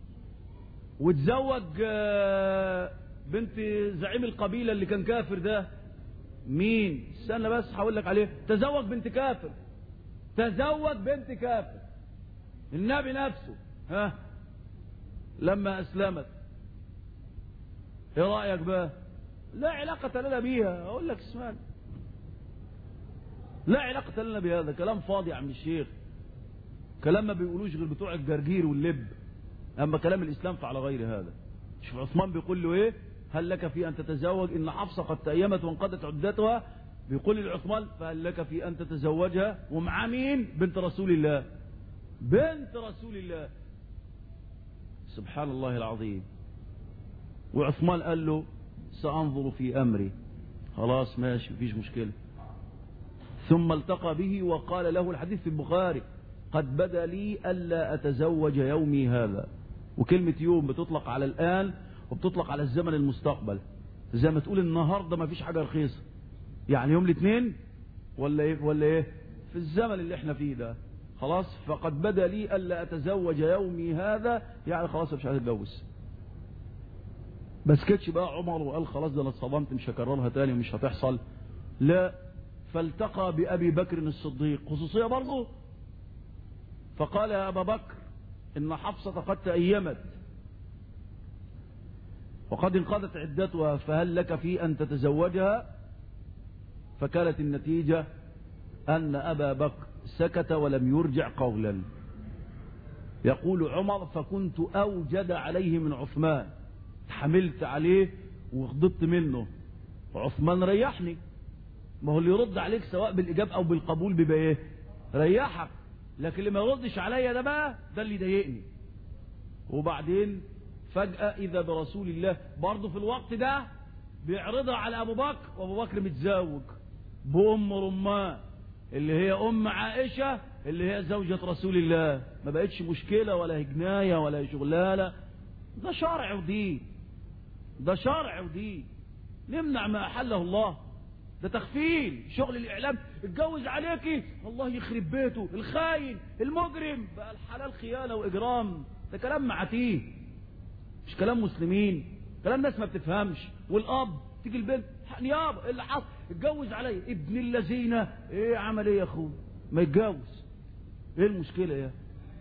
وتزوج بنت زعيم القبيلة اللي كان كافر ده مين استنى بس هقول لك عليه تزوج بنت كافر تزوج بنت كافر النبي نفسه ها لما اسلمت ايه رايك بقى لا علاقه لنا بيها اقول لك اسمعني لا علاقه لنا بهذا كلام فاضي يا عم الشيخ كلام ما بيقولوش غير بتوع الجرجير واللب اما كلام الاسلام فعلى غير هذا شوف عثمان بيقول له ايه هل لك في ان تتزوج ان حفصه قد تأيمت وانقضت عدتها بيقول لعثمان فهل لك في ان تتزوجها ومع مين بنت رسول الله بنت رسول الله سبحان الله العظيم وعثمان قال له سأنظر في أمري خلاص ماشي مفيش مشكلة ثم التقى به وقال له الحديث في البخاري قد بدا لي ألا أتزوج يومي هذا وكلمة يوم بتطلق على الآن وبتطلق على الزمن المستقبل زي ما تقول النهاردة ما فيش حاجة رخيصة يعني يوم الاثنين ولا ايه ولا ايه في الزمن اللي احنا فيه ده خلاص فقد بدا لي ألا أتزوج يومي هذا يعني خلاص مش عايز اتجوز بس كتش بقى عمر وقال خلاص ده انا اتصدمت مش هكررها تاني ومش هتحصل لا فالتقى بأبي بكر الصديق خصوصية برضه فقال يا أبا بكر إن حفصة قد تأيمت وقد انقضت عدتها فهل لك في أن تتزوجها فكانت النتيجة أن أبا بكر سكت ولم يرجع قولا يقول عمر فكنت أوجد عليه من عثمان حملت عليه وغضبت منه عثمان ريحني ما هو اللي يرد عليك سواء بالإجابة أو بالقبول بيبقى إيه ريحك لكن اللي ما يردش عليا ده بقى ده اللي يضايقني وبعدين فجأة إذا برسول الله برضه في الوقت ده بيعرضها على أبو بكر وأبو بكر متزوج بأم رمان اللي هي أم عائشة اللي هي زوجة رسول الله ما بقتش مشكلة ولا هجناية ولا شغلانة ده شرع ودين ده شرع ودين نمنع ما أحله الله ده تخفيل شغل الإعلام اتجوز عليكي الله يخرب بيته الخاين المجرم بقى الحلال خيانة وإجرام ده كلام معتيه مش كلام مسلمين كلام ناس ما بتفهمش والأب تيجي البنت نيابة إيه اللي حصل اتجوز عليا ابن الذين ايه عمل ايه يا اخوه ما يتجوز ايه المشكلة يا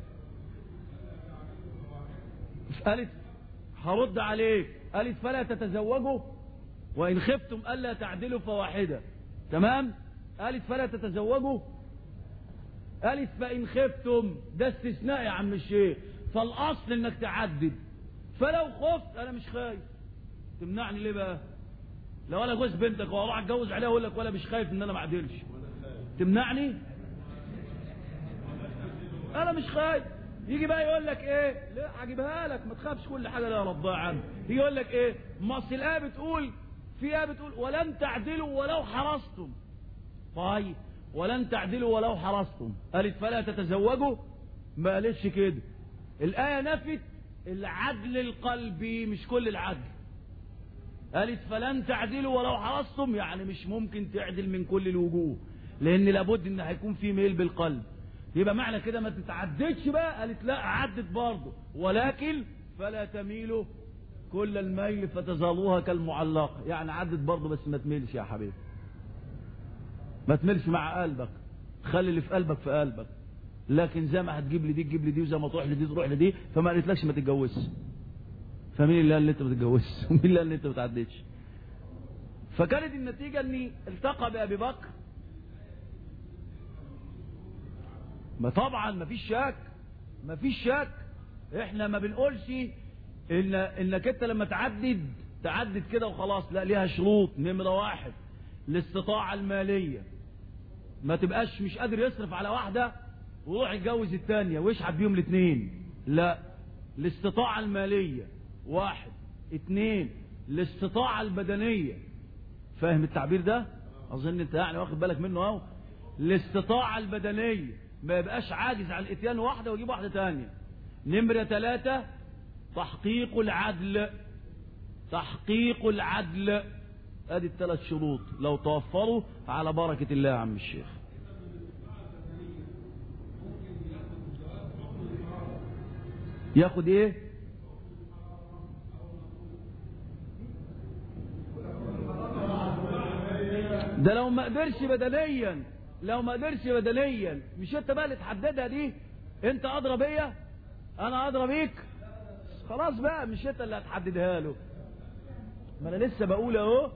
قالت هرد عليك قالت فلا تتزوجوا وإن خفتم ألا تعدلوا فواحدة تمام قالت فلا تتزوجوا قالت فإن خفتم ده استثناء يا عم الشيخ فالأصل إنك تعدد فلو خفت أنا مش خايف تمنعني ليه بقى لو أنا جوز بنتك وأروح أتجوز عليها أقول لك ولا مش خايف إن أنا ما أعدلش تمنعني أنا مش خايف يجي بقى يقول لك ايه لا هجيبها لك ما تخافش كل حاجه لا ربها عنه يجي يقول لك ايه ما اصل الايه بتقول في ايه بتقول ولن تعدلوا ولو حرصتم طيب ولن تعدلوا ولو حرصتم قالت فلا تتزوجوا ما قالتش كده الآية نفت العدل القلبي مش كل العدل قالت فلن تعدلوا ولو حرصتم يعني مش ممكن تعدل من كل الوجوه لان لابد ان هيكون في ميل بالقلب يبقى معنى كده ما تتعددش بقى قالت لا عدت برضه ولكن فلا تميلوا كل الميل فتظلوها كالمعلقة يعني عدت برضه بس ما تميلش يا حبيبي ما تميلش مع قلبك خلي اللي في قلبك في قلبك لكن زي ما هتجيب لي دي تجيب لي دي وزي ما تروح لدي تروح لدي فما قالتلكش ما تتجوزش فمين اللي قال ان انت ما تتجوزش ومين اللي قال ان انت ما تعديش فكانت النتيجة اني التقى بأبي بكر ما طبعا ما فيش شك ما فيش شك احنا ما بنقولش ان انك انت لما تعدد تعدد كده وخلاص لا ليها شروط نمرة واحد الاستطاعة المالية ما تبقاش مش قادر يصرف على واحدة ويروح يتجوز التانية ويشحت بيهم الاثنين لا الاستطاعة المالية واحد اتنين الاستطاعة البدنية فاهم التعبير ده اظن انت يعني واخد بالك منه اهو الاستطاعة البدنية ما يبقاش عاجز عن اتيان واحدة ويجيب واحدة تانية نمرة ثلاثة تحقيق العدل تحقيق العدل ادي الثلاث شروط لو توفروا على بركة الله يا عم الشيخ ياخد ايه ده لو ما قدرش بدنيا لو ما قدرش بدنيا مش انت بقى اللي تحددها دي انت ادرى بيا انا ادرى بيك خلاص بقى مش انت اللي هتحددها له ما انا لسه بقول اهو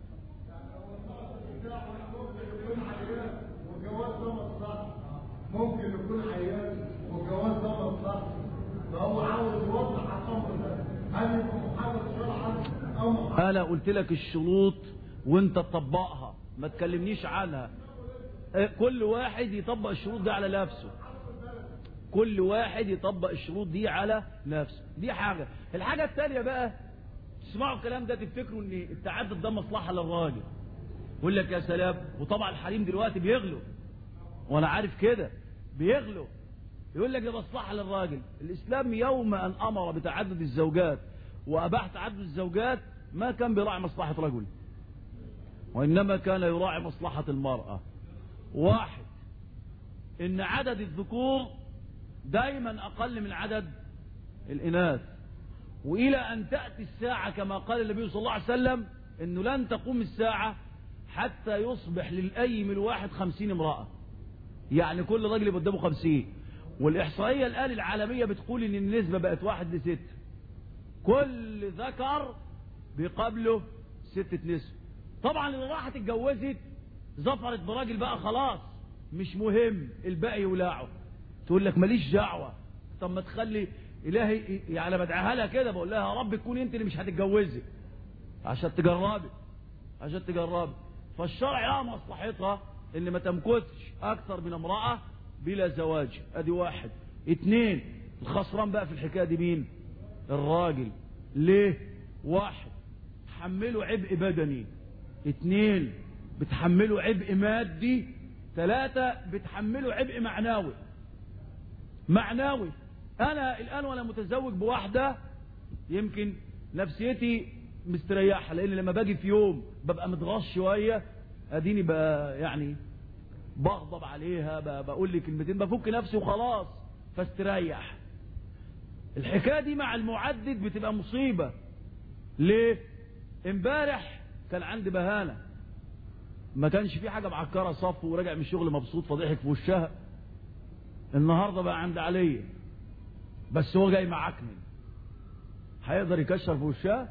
ممكن يكون عيان والجواز ده مصلحه فهو عاوز يوضح الامر ده هل يكون محرر شرعا او محرر انا قلت لك الشروط وانت تطبقها ما تكلمنيش عنها اه، كل واحد يطبق الشروط دي على نفسه كل واحد يطبق الشروط دي على نفسه دي حاجة الحاجة الثانية بقى تسمعوا الكلام ده تفتكروا ان التعدد ده مصلحة للراجل يقول لك يا سلام وطبعا الحريم دلوقتي بيغلوا وانا عارف كده بيغلوا يقول لك ده مصلحة للراجل الاسلام يوم ان امر بتعدد الزوجات واباح تعدد الزوجات ما كان بيراعي مصلحة رجل وإنما كان يراعي مصلحة المرأة واحد إن عدد الذكور دايما أقل من عدد الإناث وإلى أن تأتي الساعة كما قال النبي صلى الله عليه وسلم إنه لن تقوم الساعة حتى يصبح للأيم الواحد خمسين امرأة يعني كل راجل يبقى قدامه خمسين والإحصائية الآن العالمية بتقول إن النسبة بقت واحد لست كل ذكر بيقابله ستة نسب طبعا اللي راحت اتجوزت ظفرت براجل بقى خلاص مش مهم الباقي يولعه تقول لك ماليش دعوه طب ما تخلي الهي يعني بدعيها لها كده بقول لها يا رب تكون انت اللي مش هتتجوزي عشان تجربي عشان تجربي فالشرع لها مصلحتها ان ما تمكثش اكثر من امراه بلا زواج ادي واحد اتنين الخسران بقى في الحكايه دي مين الراجل ليه واحد حمله عبء بدني اتنين بتحمله عبء مادي ثلاثة بتحمله عبء معنوي معنوي انا الان وانا متزوج بواحدة يمكن نفسيتي مستريحة لان لما باجي في يوم ببقى متغاظ شوية اديني بقى يعني بغضب عليها ب- بقول لي كلمتين بفك نفسي وخلاص فاستريح الحكاية دي مع المعدد بتبقى مصيبة ليه امبارح كان عندي بهانة ما كانش في حاجة معكرة صف وراجع من الشغل مبسوط فضحك في وشها النهاردة بقى عند عليا بس هو جاي معكنن هيقدر يكشر في وشها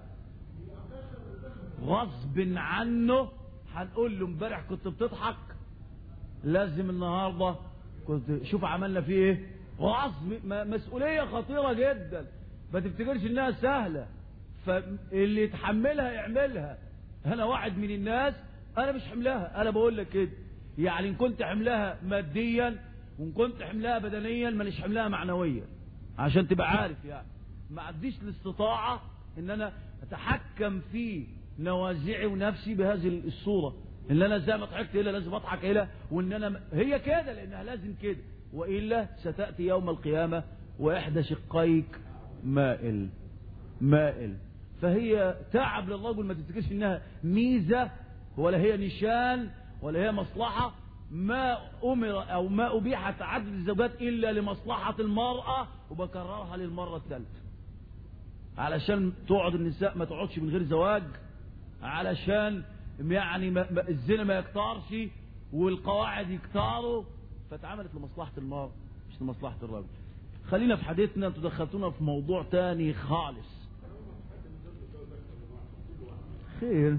غصب عنه هنقول له امبارح كنت بتضحك لازم النهارده كنت شوف عملنا فيه ايه غصب م- مسؤوليه خطيره جدا ما تفتكرش انها سهله فاللي يتحملها يعملها انا واحد من الناس انا مش حملها انا بقول لك كده يعني ان كنت حملها ماديا وان كنت حملها بدنيا مانيش حملها معنويا عشان تبقى عارف يعني ما عنديش الاستطاعه ان انا اتحكم في نوازعي ونفسي بهذه الصوره ان انا ازاي ما ضحكت الا لازم اضحك الا وان انا م- هي كده لانها لازم كده والا ستاتي يوم القيامه واحدى شقيك مائل مائل فهي تعب لله يقول ما تفتكرش انها ميزه ولا هي نشان ولا هي مصلحه ما امر او ما ابيح تعدد الزوجات الا لمصلحه المراه وبكررها للمره الثالثه علشان تقعد النساء ما تقعدش من غير زواج علشان يعني ما ما الزنا ما يكترش والقواعد يكتروا فاتعملت لمصلحة المرء مش لمصلحة الرجل خلينا في حديثنا انتوا دخلتونا في موضوع تاني خالص خير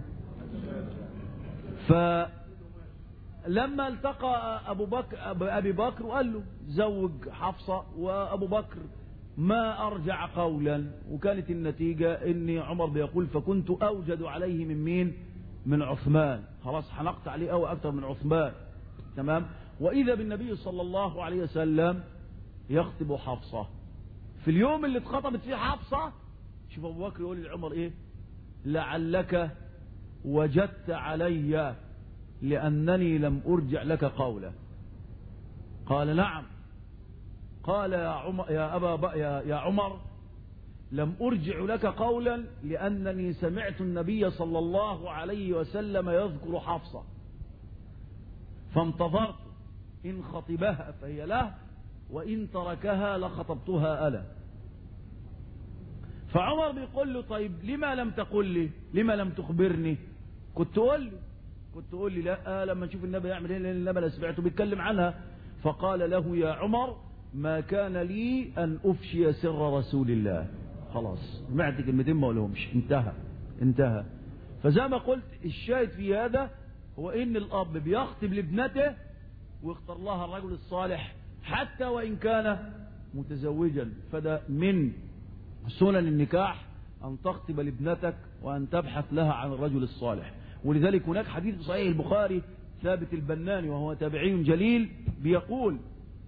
فلما التقى ابو بكر ابي بكر وقال له زوج حفصه وابو بكر ما ارجع قولا وكانت النتيجه ان عمر بيقول فكنت اوجد عليه من مين؟ من عثمان خلاص حنقت عليه قوي اكثر من عثمان تمام واذا بالنبي صلى الله عليه وسلم يخطب حفصه في اليوم اللي اتخطبت فيه حفصه شوف ابو بكر يقول لعمر ايه لعلك وجدت علي لانني لم ارجع لك قولا قال نعم قال يا عمر يا ابا ب... يا, يا عمر لم ارجع لك قولا لانني سمعت النبي صلى الله عليه وسلم يذكر حفصه فانتظرت ان خطبها فهي له وان تركها لخطبتها انا فعمر بيقول له طيب لما لم تقل لي لما لم تخبرني كنت تقول لي كنت تقول لي لا لما نشوف النبي يعمل ايه لان النبي لا سمعته بيتكلم عنها فقال له يا عمر ما كان لي ان افشي سر رسول الله خلاص سمعت كلمتين ما اقولهمش انتهى انتهى فزي ما قلت الشاهد في هذا هو ان الاب بيخطب لابنته ويختار لها الرجل الصالح حتى وان كان متزوجا فده من سنن النكاح أن تخطب لابنتك وأن تبحث لها عن الرجل الصالح ولذلك هناك حديث صحيح البخاري ثابت البناني وهو تابعي جليل بيقول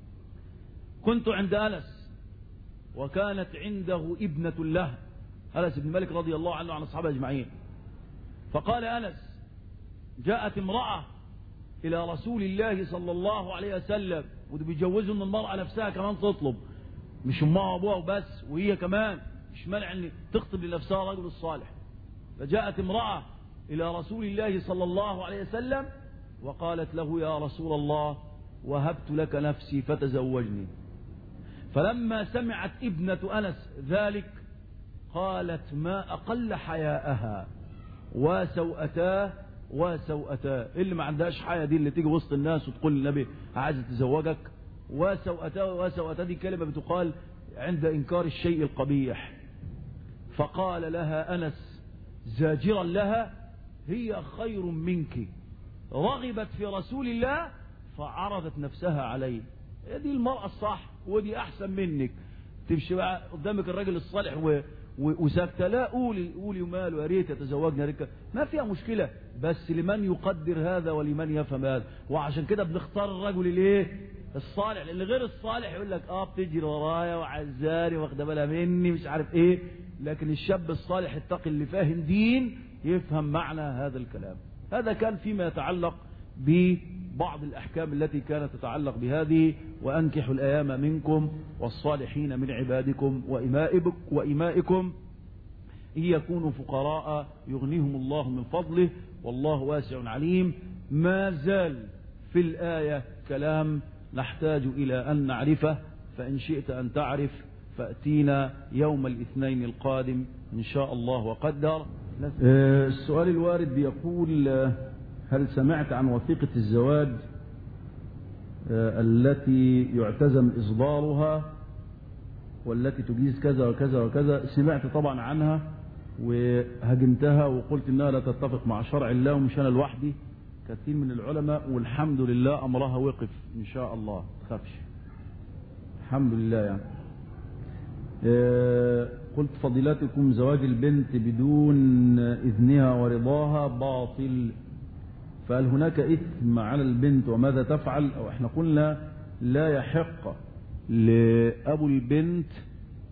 كنت عند أنس وكانت عنده ابنة له أنس بن مالك رضي الله عنه وعن أصحابه أجمعين فقال أنس جاءت امرأة إلى رسول الله صلى الله عليه وسلم وده بيجوزوا أن المرأة نفسها كمان تطلب مش امها وابوها وبس وهي كمان مش مانع ان تخطب لنفسها رجل الصالح فجاءت امرأة الى رسول الله صلى الله عليه وسلم وقالت له يا رسول الله وهبت لك نفسي فتزوجني فلما سمعت ابنة انس ذلك قالت ما اقل حياءها وسوأتاه وسوأتاه اللي ما عندهاش حياة دي اللي تيجي وسط الناس وتقول للنبي عايز تزوجك وسوأتاه وسوأتاه دي كلمة بتقال عند إنكار الشيء القبيح فقال لها أنس زاجرا لها هي خير منك رغبت في رسول الله فعرضت نفسها عليه دي المرأة الصح ودي أحسن منك تمشي بقى قدامك الراجل الصالح و... و... وساكتة لا قولي قولي وماله يا ريت يتزوجنا ريت ما فيها مشكلة بس لمن يقدر هذا ولمن يفهم هذا وعشان كده بنختار الرجل الايه الصالح لان غير الصالح يقول لك اه بتجري ورايا وعزاني واخده بالها مني مش عارف ايه لكن الشاب الصالح التقي اللي فاهم دين يفهم معنى هذا الكلام هذا كان فيما يتعلق ببعض الأحكام التي كانت تتعلق بهذه وأنكحوا الأيام منكم والصالحين من عبادكم وإمائكم, وإمائكم إن يكونوا فقراء يغنيهم الله من فضله والله واسع عليم ما زال في الآية كلام نحتاج إلى أن نعرفه فإن شئت أن تعرف فأتينا يوم الاثنين القادم إن شاء الله وقدر السؤال الوارد بيقول هل سمعت عن وثيقة الزواج التي يعتزم إصدارها والتي تجيز كذا وكذا وكذا سمعت طبعا عنها وهجمتها وقلت انها لا تتفق مع شرع الله ومش انا لوحدي كثير من العلماء والحمد لله امرها وقف ان شاء الله تخافش الحمد لله يعني أه قلت فضيلتكم زواج البنت بدون اذنها ورضاها باطل فهل هناك اثم على البنت وماذا تفعل او احنا قلنا لا يحق لابو البنت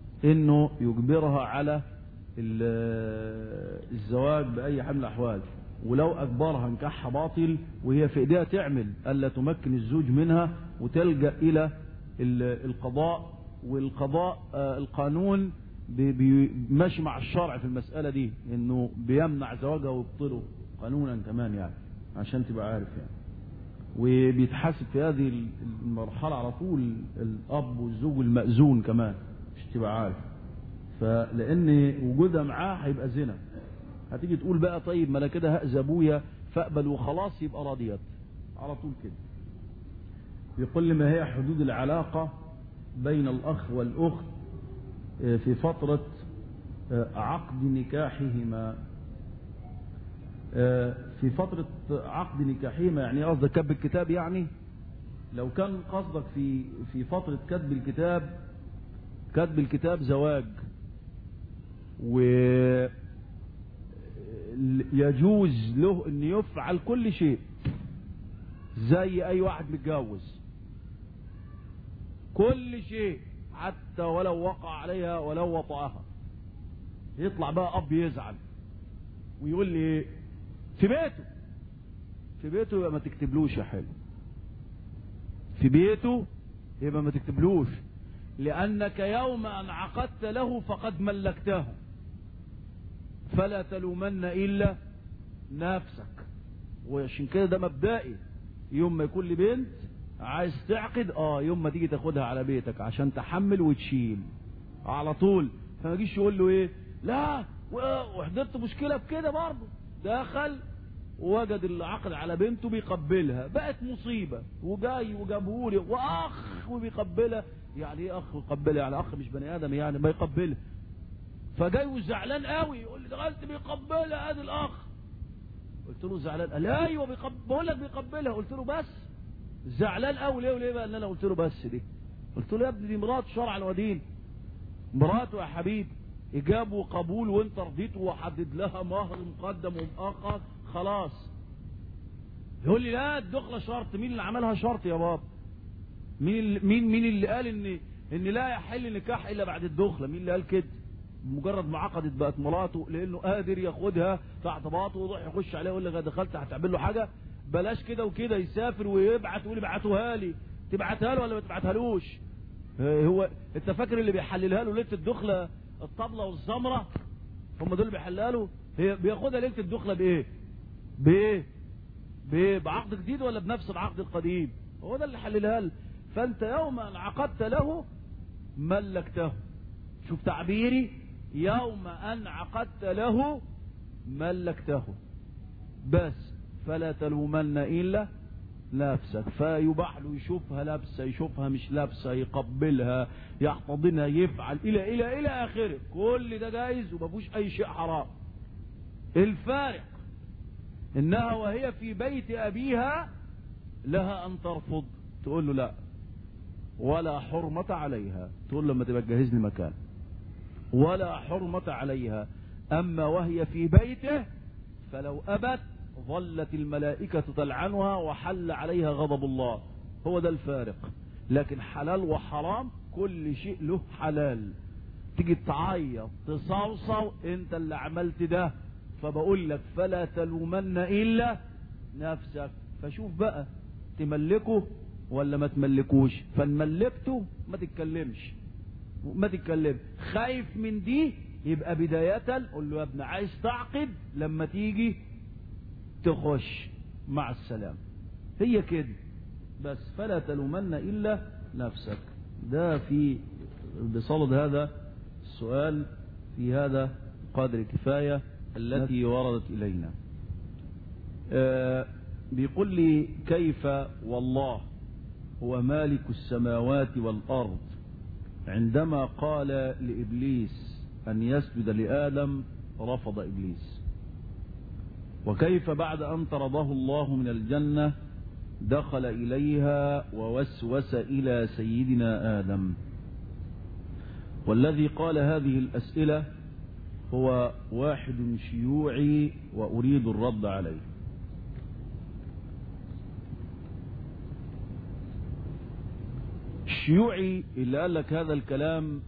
انه يجبرها على الزواج باي حال من الاحوال ولو أجبرها نكاحها باطل وهي في إيديها تعمل ألا تمكن الزوج منها وتلجأ إلى ال- القضاء والقضاء آه، القانون بي- بي- ماشي مع الشرع في المسألة دي إنه بيمنع زواجها ويبطله قانونا كمان يعني عشان تبقى عارف يعني وبيتحاسب في هذه المرحلة على طول الأب والزوج المأذون كمان مش تبقى عارف فلأن وجودها معاه هيبقى زنا هتيجي تقول بقى طيب ما انا كده هأذى ابويا فاقبل وخلاص يبقى راضيت على طول كده يقول لي ما هي حدود العلاقة بين الأخ والأخت آه، في فترة آه، عقد نكاحهما آه، في فترة عقد نكاحهما يعني قصدك كتب الكتاب يعني لو كان قصدك في في فترة كتب الكتاب كتب الكتاب زواج و يجوز له ان يفعل كل شيء زي اي واحد متجوز كل شيء حتى ولو وقع عليها ولو وطأها يطلع بقى اب يزعل ويقول لي ايه في بيته في بيته يبقى ما تكتبلوش يا حلو في بيته يبقى ما تكتبلوش لانك يوم ان عقدت له فقد ملكته فلا تلومن الا نفسك وعشان كده ده مبدئي يوم ما يكون لي بنت عايز تعقد اه يوم ما تيجي تاخدها على بيتك عشان تحمل وتشيل على طول فما يجيش يقول له ايه لا و- وحضرت مشكله بكده برضه دخل وجد العقد على بنته بيقبلها بقت مصيبه وجاي وجابهولي واخ وبيقبلها يعني ايه اخ ويقبلها يعني اخ مش بني ادم يعني ما يقبلها فجاي وزعلان قوي يقول لي دخلت بيقبلها ادي الاخ قلت له زعلان قال لي ايوه بيقبل بقول لك بيقبلها قلت له بس زعلان قوي ليه وليه بقى ان انا قلت له بس دي قلت له يا ابني دي مرات شرعا ودين مراته يا حبيبي اجاب وقبول وانت رضيت وحدد لها مهر مقدم ومؤخر خلاص يقول لي لا الدخله شرط مين اللي عملها شرط يا بابا مين اللي مين مين اللي قال ان ان لا يحل نكاح الا بعد الدخله مين اللي قال كده مجرد ما عقدت بقت مراته لانه قادر ياخدها تحت باطه ويروح يخش عليها يقول لك أنا دخلت هتعمل له حاجه بلاش كده وكده يسافر ويبعت ويقول ابعتوها لي تبعتها له ولا ما تبعتهالوش آه، هو انت فاكر اللي بيحللها له ليله الدخله الطبله والزمره هم دول اللي بيحللها له هي بياخدها ليله الدخله بايه بايه بايه بعقد جديد ولا بنفس العقد القديم هو ده اللي حللها له فانت يوم ان عقدت له ملكته شوف تعبيري يوم ان عقدت له ملكته بس فلا تلومن الا نفسك فيباح له يشوفها لابسه يشوفها مش لابسه يقبلها يحتضنها يفعل الى الى الى اخره كل ده جايز وما فيهوش اي شيء حرام الفارق انها وهي في بيت ابيها لها ان ترفض تقول له لا ولا حرمة عليها تقول له لما تبقى تجهز لي مكان ولا حرمة عليها أما وهي في بيته فلو أبت ظلت الملائكة تلعنها وحل عليها غضب الله هو ده الفارق لكن حلال وحرام كل شيء له حلال تيجي تعيط تصوصو انت اللي عملت ده فبقول لك فلا تلومن الا نفسك فشوف بقى تملكه ولا ما تملكوش فنملكته ما تتكلمش ما تتكلم خايف من دي يبقى بداية قول له يا ابني عايز تعقد لما تيجي تخش مع السلام هي كده بس فلا تلومن إلا نفسك ده في بصلد هذا السؤال في هذا قدر كفاية التي وردت إلينا آه بيقول لي كيف والله هو مالك السماوات والأرض عندما قال لإبليس أن يسجد لآدم رفض إبليس وكيف بعد أن طرده الله من الجنة دخل إليها ووسوس إلى سيدنا آدم والذي قال هذه الأسئلة هو واحد شيوعي وأريد الرد عليه الشيوعي اللي قال لك هذا الكلام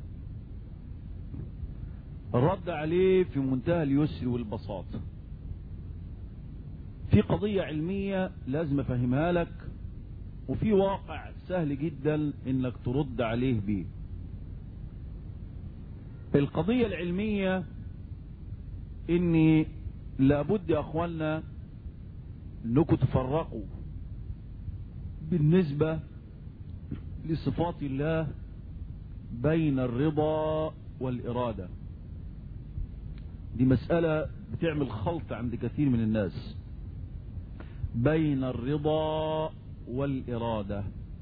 الرد عليه في منتهى اليسر والبساطة في قضية علمية لازم افهمها لك وفي واقع سهل جدا انك ترد عليه بيه القضية العلمية اني لابد يا اخوانا انكم تفرقوا بالنسبة لصفات الله بين الرضا والإرادة دي مسألة بتعمل خلط عند كثير من الناس بين الرضا والإرادة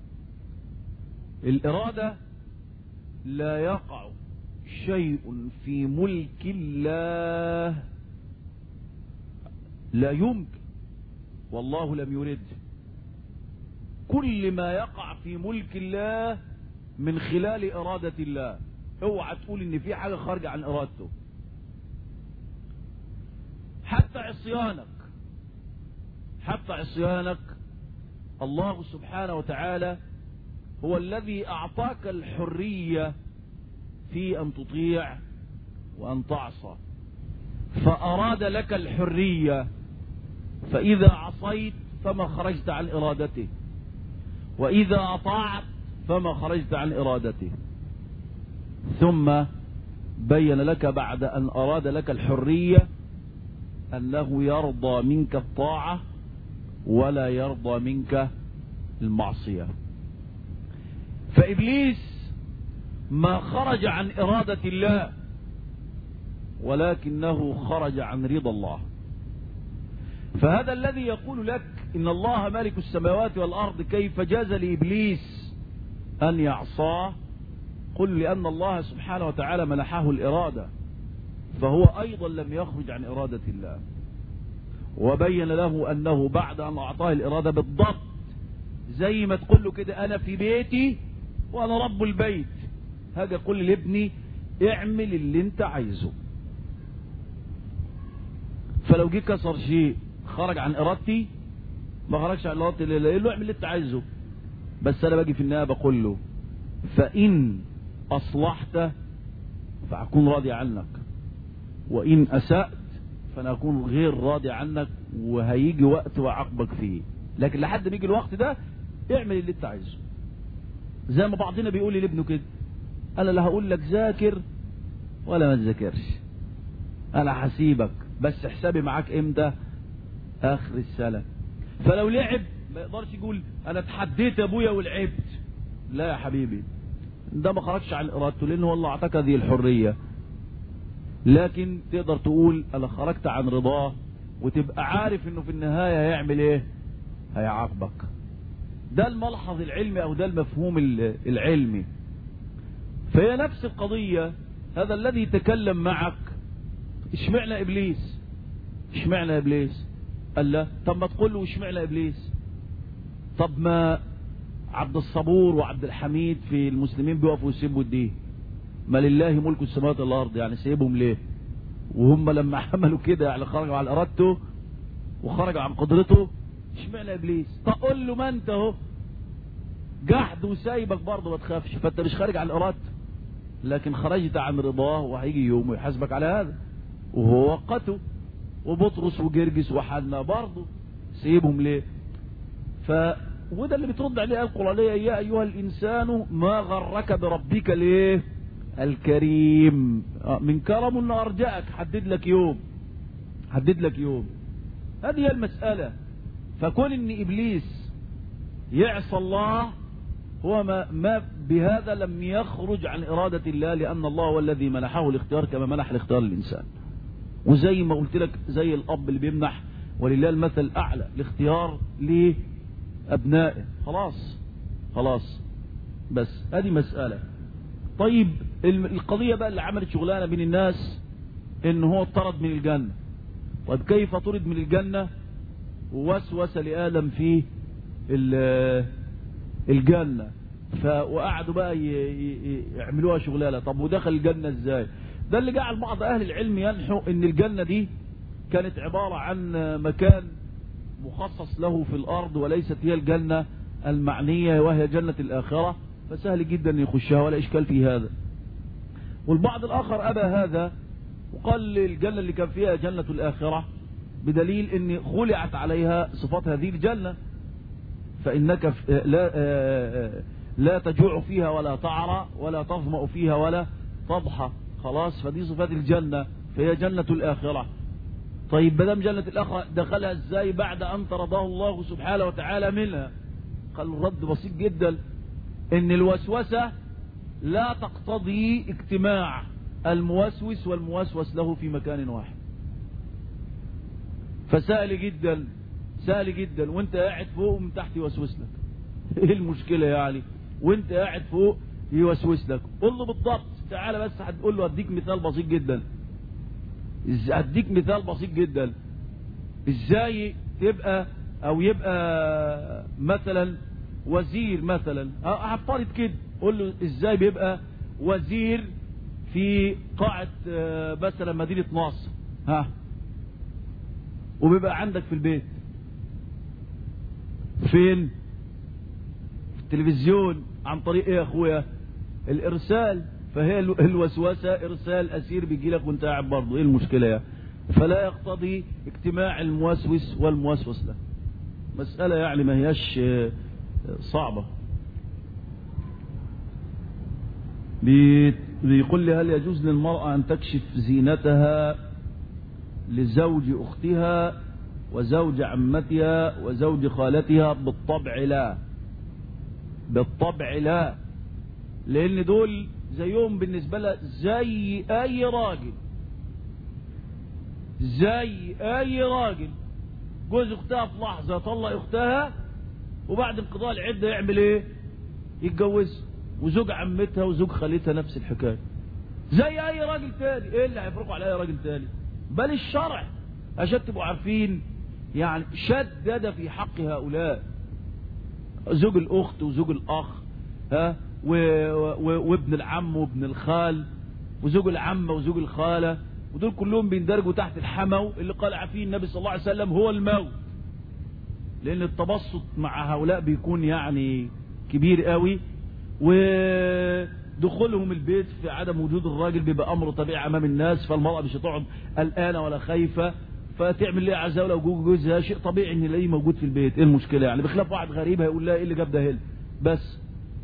الإرادة لا يقع شيء في ملك الله لا يمكن والله لم يرد كل ما يقع في ملك الله من خلال إرادة الله اوعى تقول ان في حاجة خارجة عن إرادته حتى عصيانك حتى عصيانك الله سبحانه وتعالى هو الذي أعطاك الحرية في أن تطيع وأن تعصى فأراد لك الحرية فإذا عصيت فما خرجت عن إرادته وإذا أطاعت فما خرجت عن إرادته ثم بين لك بعد أن أراد لك الحرية أنه يرضى منك الطاعة ولا يرضى منك المعصية فإبليس ما خرج عن إرادة الله ولكنه خرج عن رضا الله فهذا الذي يقول لك إن الله مالك السماوات والأرض كيف جاز لإبليس أن يعصاه قل لأن الله سبحانه وتعالى منحه الإرادة فهو أيضا لم يخرج عن إرادة الله وبين له أنه بعد أن أعطاه الإرادة بالضبط زي ما تقول له كده أنا في بيتي وأنا رب البيت هاجي أقول لابني اعمل اللي انت عايزه فلو جه كسر شيء خرج عن ارادتي ما خرجش عن ارادتي ليه له اعمل اللي انت عايزه بس انا باجي في النهايه بقول له فان اصلحت فاكون راضي عنك وان اسات فانا اكون غير راضي عنك وهيجي وقت واعاقبك فيه لكن لحد ما يجي الوقت ده اعمل اللي انت عايزه زي ما بعضنا بيقول لي لابنه كده انا لا هقول لك ذاكر ولا ما تذاكرش انا هسيبك بس حسابي معاك امتى اخر السنه فلو لعب ما يقدرش يقول انا اتحديت ابويا ولعبت لا يا حبيبي ده ما خرجش عن ارادته لان هو الله اعطاك هذه الحريه لكن تقدر تقول انا خرجت عن رضاه وتبقى عارف انه في النهايه هيعمل ايه هيعاقبك ده الملحظ العلمي او ده المفهوم العلمي فهي نفس القضيه هذا الذي تكلم معك اشمعنى ابليس اشمعنى ابليس قال لا طب ما تقول له اشمعنى ابليس طب ما عبد الصبور وعبد الحميد في المسلمين بيقفوا يسبوا الدين ما لله ملك السماوات والارض يعني سيبهم ليه وهم لما عملوا كده يعني خرجوا على ارادته وخرجوا عن قدرته اشمعنى ابليس طب قول له ما انت اهو جحد وسايبك برضه ما تخافش فانت مش خارج عن ارادته لكن خرجت عن رضاه وهيجي يوم ويحاسبك على هذا وهو وقته وبطرس وجرجس وحنا برضه سيبهم ليه ف وده اللي بترد عليه القرآنية يا أيها الإنسان ما غرك بربك ليه الكريم من كرم انه أرجأك حدد لك يوم حدد لك يوم هذه هي المسألة فكون ان إبليس يعصى الله هو ما, ما بهذا لم يخرج عن إرادة الله لأن الله هو الذي منحه الاختيار كما منح الاختيار للإنسان وزي ما قلت لك زي الأب اللي بيمنح ولله المثل الأعلى الاختيار لأبنائه خلاص خلاص بس هذه مسألة طيب القضية بقى اللي عملت شغلانة بين الناس ان هو اطرد من الجنة طيب كيف طرد من الجنة ووسوس لآدم في الجنة وقعدوا بقى يعملوها شغلانة طب ودخل الجنة ازاي ده اللي جعل بعض اهل العلم ينحوا ان الجنة دي كانت عبارة عن مكان مخصص له في الارض وليست هي الجنة المعنية وهي جنة الاخرة فسهل جدا ان يخشها ولا اشكال في هذا والبعض الاخر ابى هذا وقال الجنة اللي كان فيها جنة الاخرة بدليل ان خلعت عليها صفات هذه الجنة فإنك ف- لا آه، لا تجوع فيها ولا تعرى ولا تظمأ فيها ولا تضحى خلاص فدي صفات الجنة فهي جنة الآخرة طيب بدم جنة الآخرة دخلها ازاي بعد أن طرده الله سبحانه وتعالى منها قال الرد بسيط جدا ان الوسوسة لا تقتضي اجتماع الموسوس والموسوس له في مكان واحد فسهل جدا سهل جدا وانت قاعد فوق ومن تحت يوسوس لك ايه المشكلة يعني وانت قاعد فوق يوسوس لك قول له بالضبط تعالى بس هتقول له اديك مثال بسيط جدا إز- اديك مثال بسيط جدا ازاي تبقى او يبقى مثلا وزير مثلا أه، هفترض كده قول له ازاي بيبقى وزير في قاعة آه، مثلا مدينة ناصر ها وبيبقى عندك في البيت فين في التلفزيون عن طريق ايه يا اخويا الارسال فهي ال- الوسوسة ارسال اسير بيجي لك وانت قاعد برضه ايه المشكلة يعني فلا يقتضي اجتماع الموسوس والموسوس له مسألة يعني ما هياش آه، صعبة بي- بيقول لي هل يجوز للمرأة أن تكشف زينتها لزوج أختها وزوج عمتها وزوج خالتها بالطبع لا بالطبع لا لأن دول زيهم بالنسبة لها زي أي راجل زي أي راجل جوز أختها في لحظة طلق أختها وبعد انقضاء العدة يعمل إيه؟ يتجوز وزوج عمتها وزوج خالتها نفس الحكاية زي أي راجل تاني إيه اللي هيفرقوا على أي راجل تاني؟ بل الشرع عشان تبقوا عارفين يعني شدد في حق هؤلاء زوج الأخت وزوج الأخ ها و... و... وابن العم وابن الخال وزوج العمة وزوج الخالة ودول كلهم بيندرجوا تحت الحمو اللي قال عفيه النبي صلى الله عليه وسلم هو الموت لأن التبسط مع هؤلاء بيكون يعني كبير قوي ودخولهم البيت في عدم وجود الراجل بيبقى أمر طبيعي أمام الناس فالمرأة مش هتقعد قلقانة ولا خايفة فتعمل ليه عزاوله وجوز جوزها شيء طبيعي ان يلاقيه موجود في البيت ايه المشكله يعني بخلاف واحد غريب هيقول لها ايه اللي جاب ده هنا بس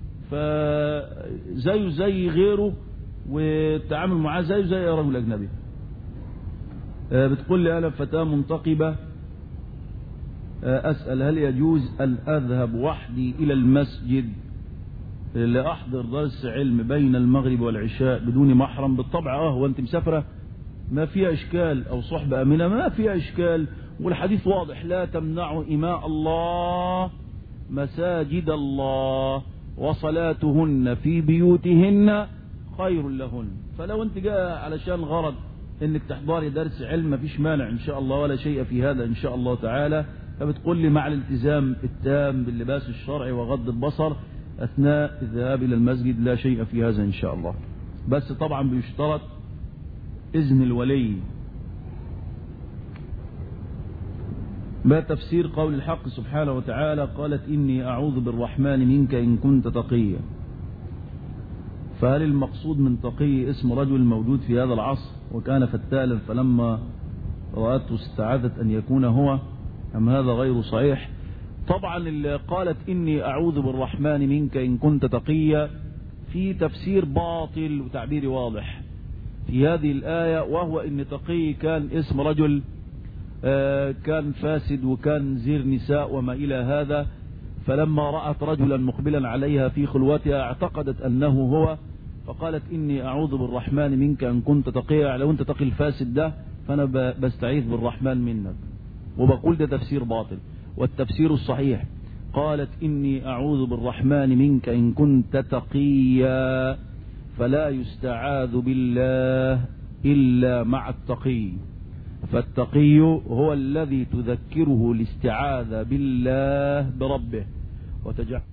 فزيه زي غيره والتعامل معاه زيه زي رجل اجنبي آه، بتقول لي انا فتاه منتقبه آه، اسال هل يجوز ان اذهب وحدي الى المسجد لاحضر درس علم بين المغرب والعشاء بدون محرم بالطبع اه وانت مسافره ما فيها اشكال او صحبه امنه ما فيها اشكال والحديث واضح لا تمنعوا اماء الله مساجد الله وصلاتهن في بيوتهن خير لهن فلو انت جاء علشان غرض انك تحضري درس علم ما فيش مانع ان شاء الله ولا شيء في هذا ان شاء الله تعالى فبتقول لي مع الالتزام التام باللباس الشرعي وغض البصر اثناء الذهاب الى المسجد لا شيء في هذا ان شاء الله بس طبعا بيشترط إذن الولي ما تفسير قول الحق سبحانه وتعالى قالت إني أعوذ بالرحمن منك إن كنت تقيا فهل المقصود من تقي اسم رجل موجود في هذا العصر وكان فتالا فلما رأته استعاذت أن يكون هو أم هذا غير صحيح طبعا اللي قالت إني أعوذ بالرحمن منك إن كنت تقيا في تفسير باطل وتعبير واضح في هذه الآية وهو أن تقي كان اسم رجل آه، كان فاسد وكان زير نساء وما إلى هذا فلما رأت رجلا مقبلا عليها في خلوتها اعتقدت أنه هو فقالت إني أعوذ بالرحمن منك أن كنت تقيا لو أنت تقي الفاسد ده فأنا ب- بستعيذ بالرحمن منك وبقول ده تفسير باطل والتفسير الصحيح قالت إني أعوذ بالرحمن منك إن كنت تقيا فلا يستعاذ بالله إلا مع التقي فالتقي هو الذي تذكره الاستعاذة بالله بربه وتجعل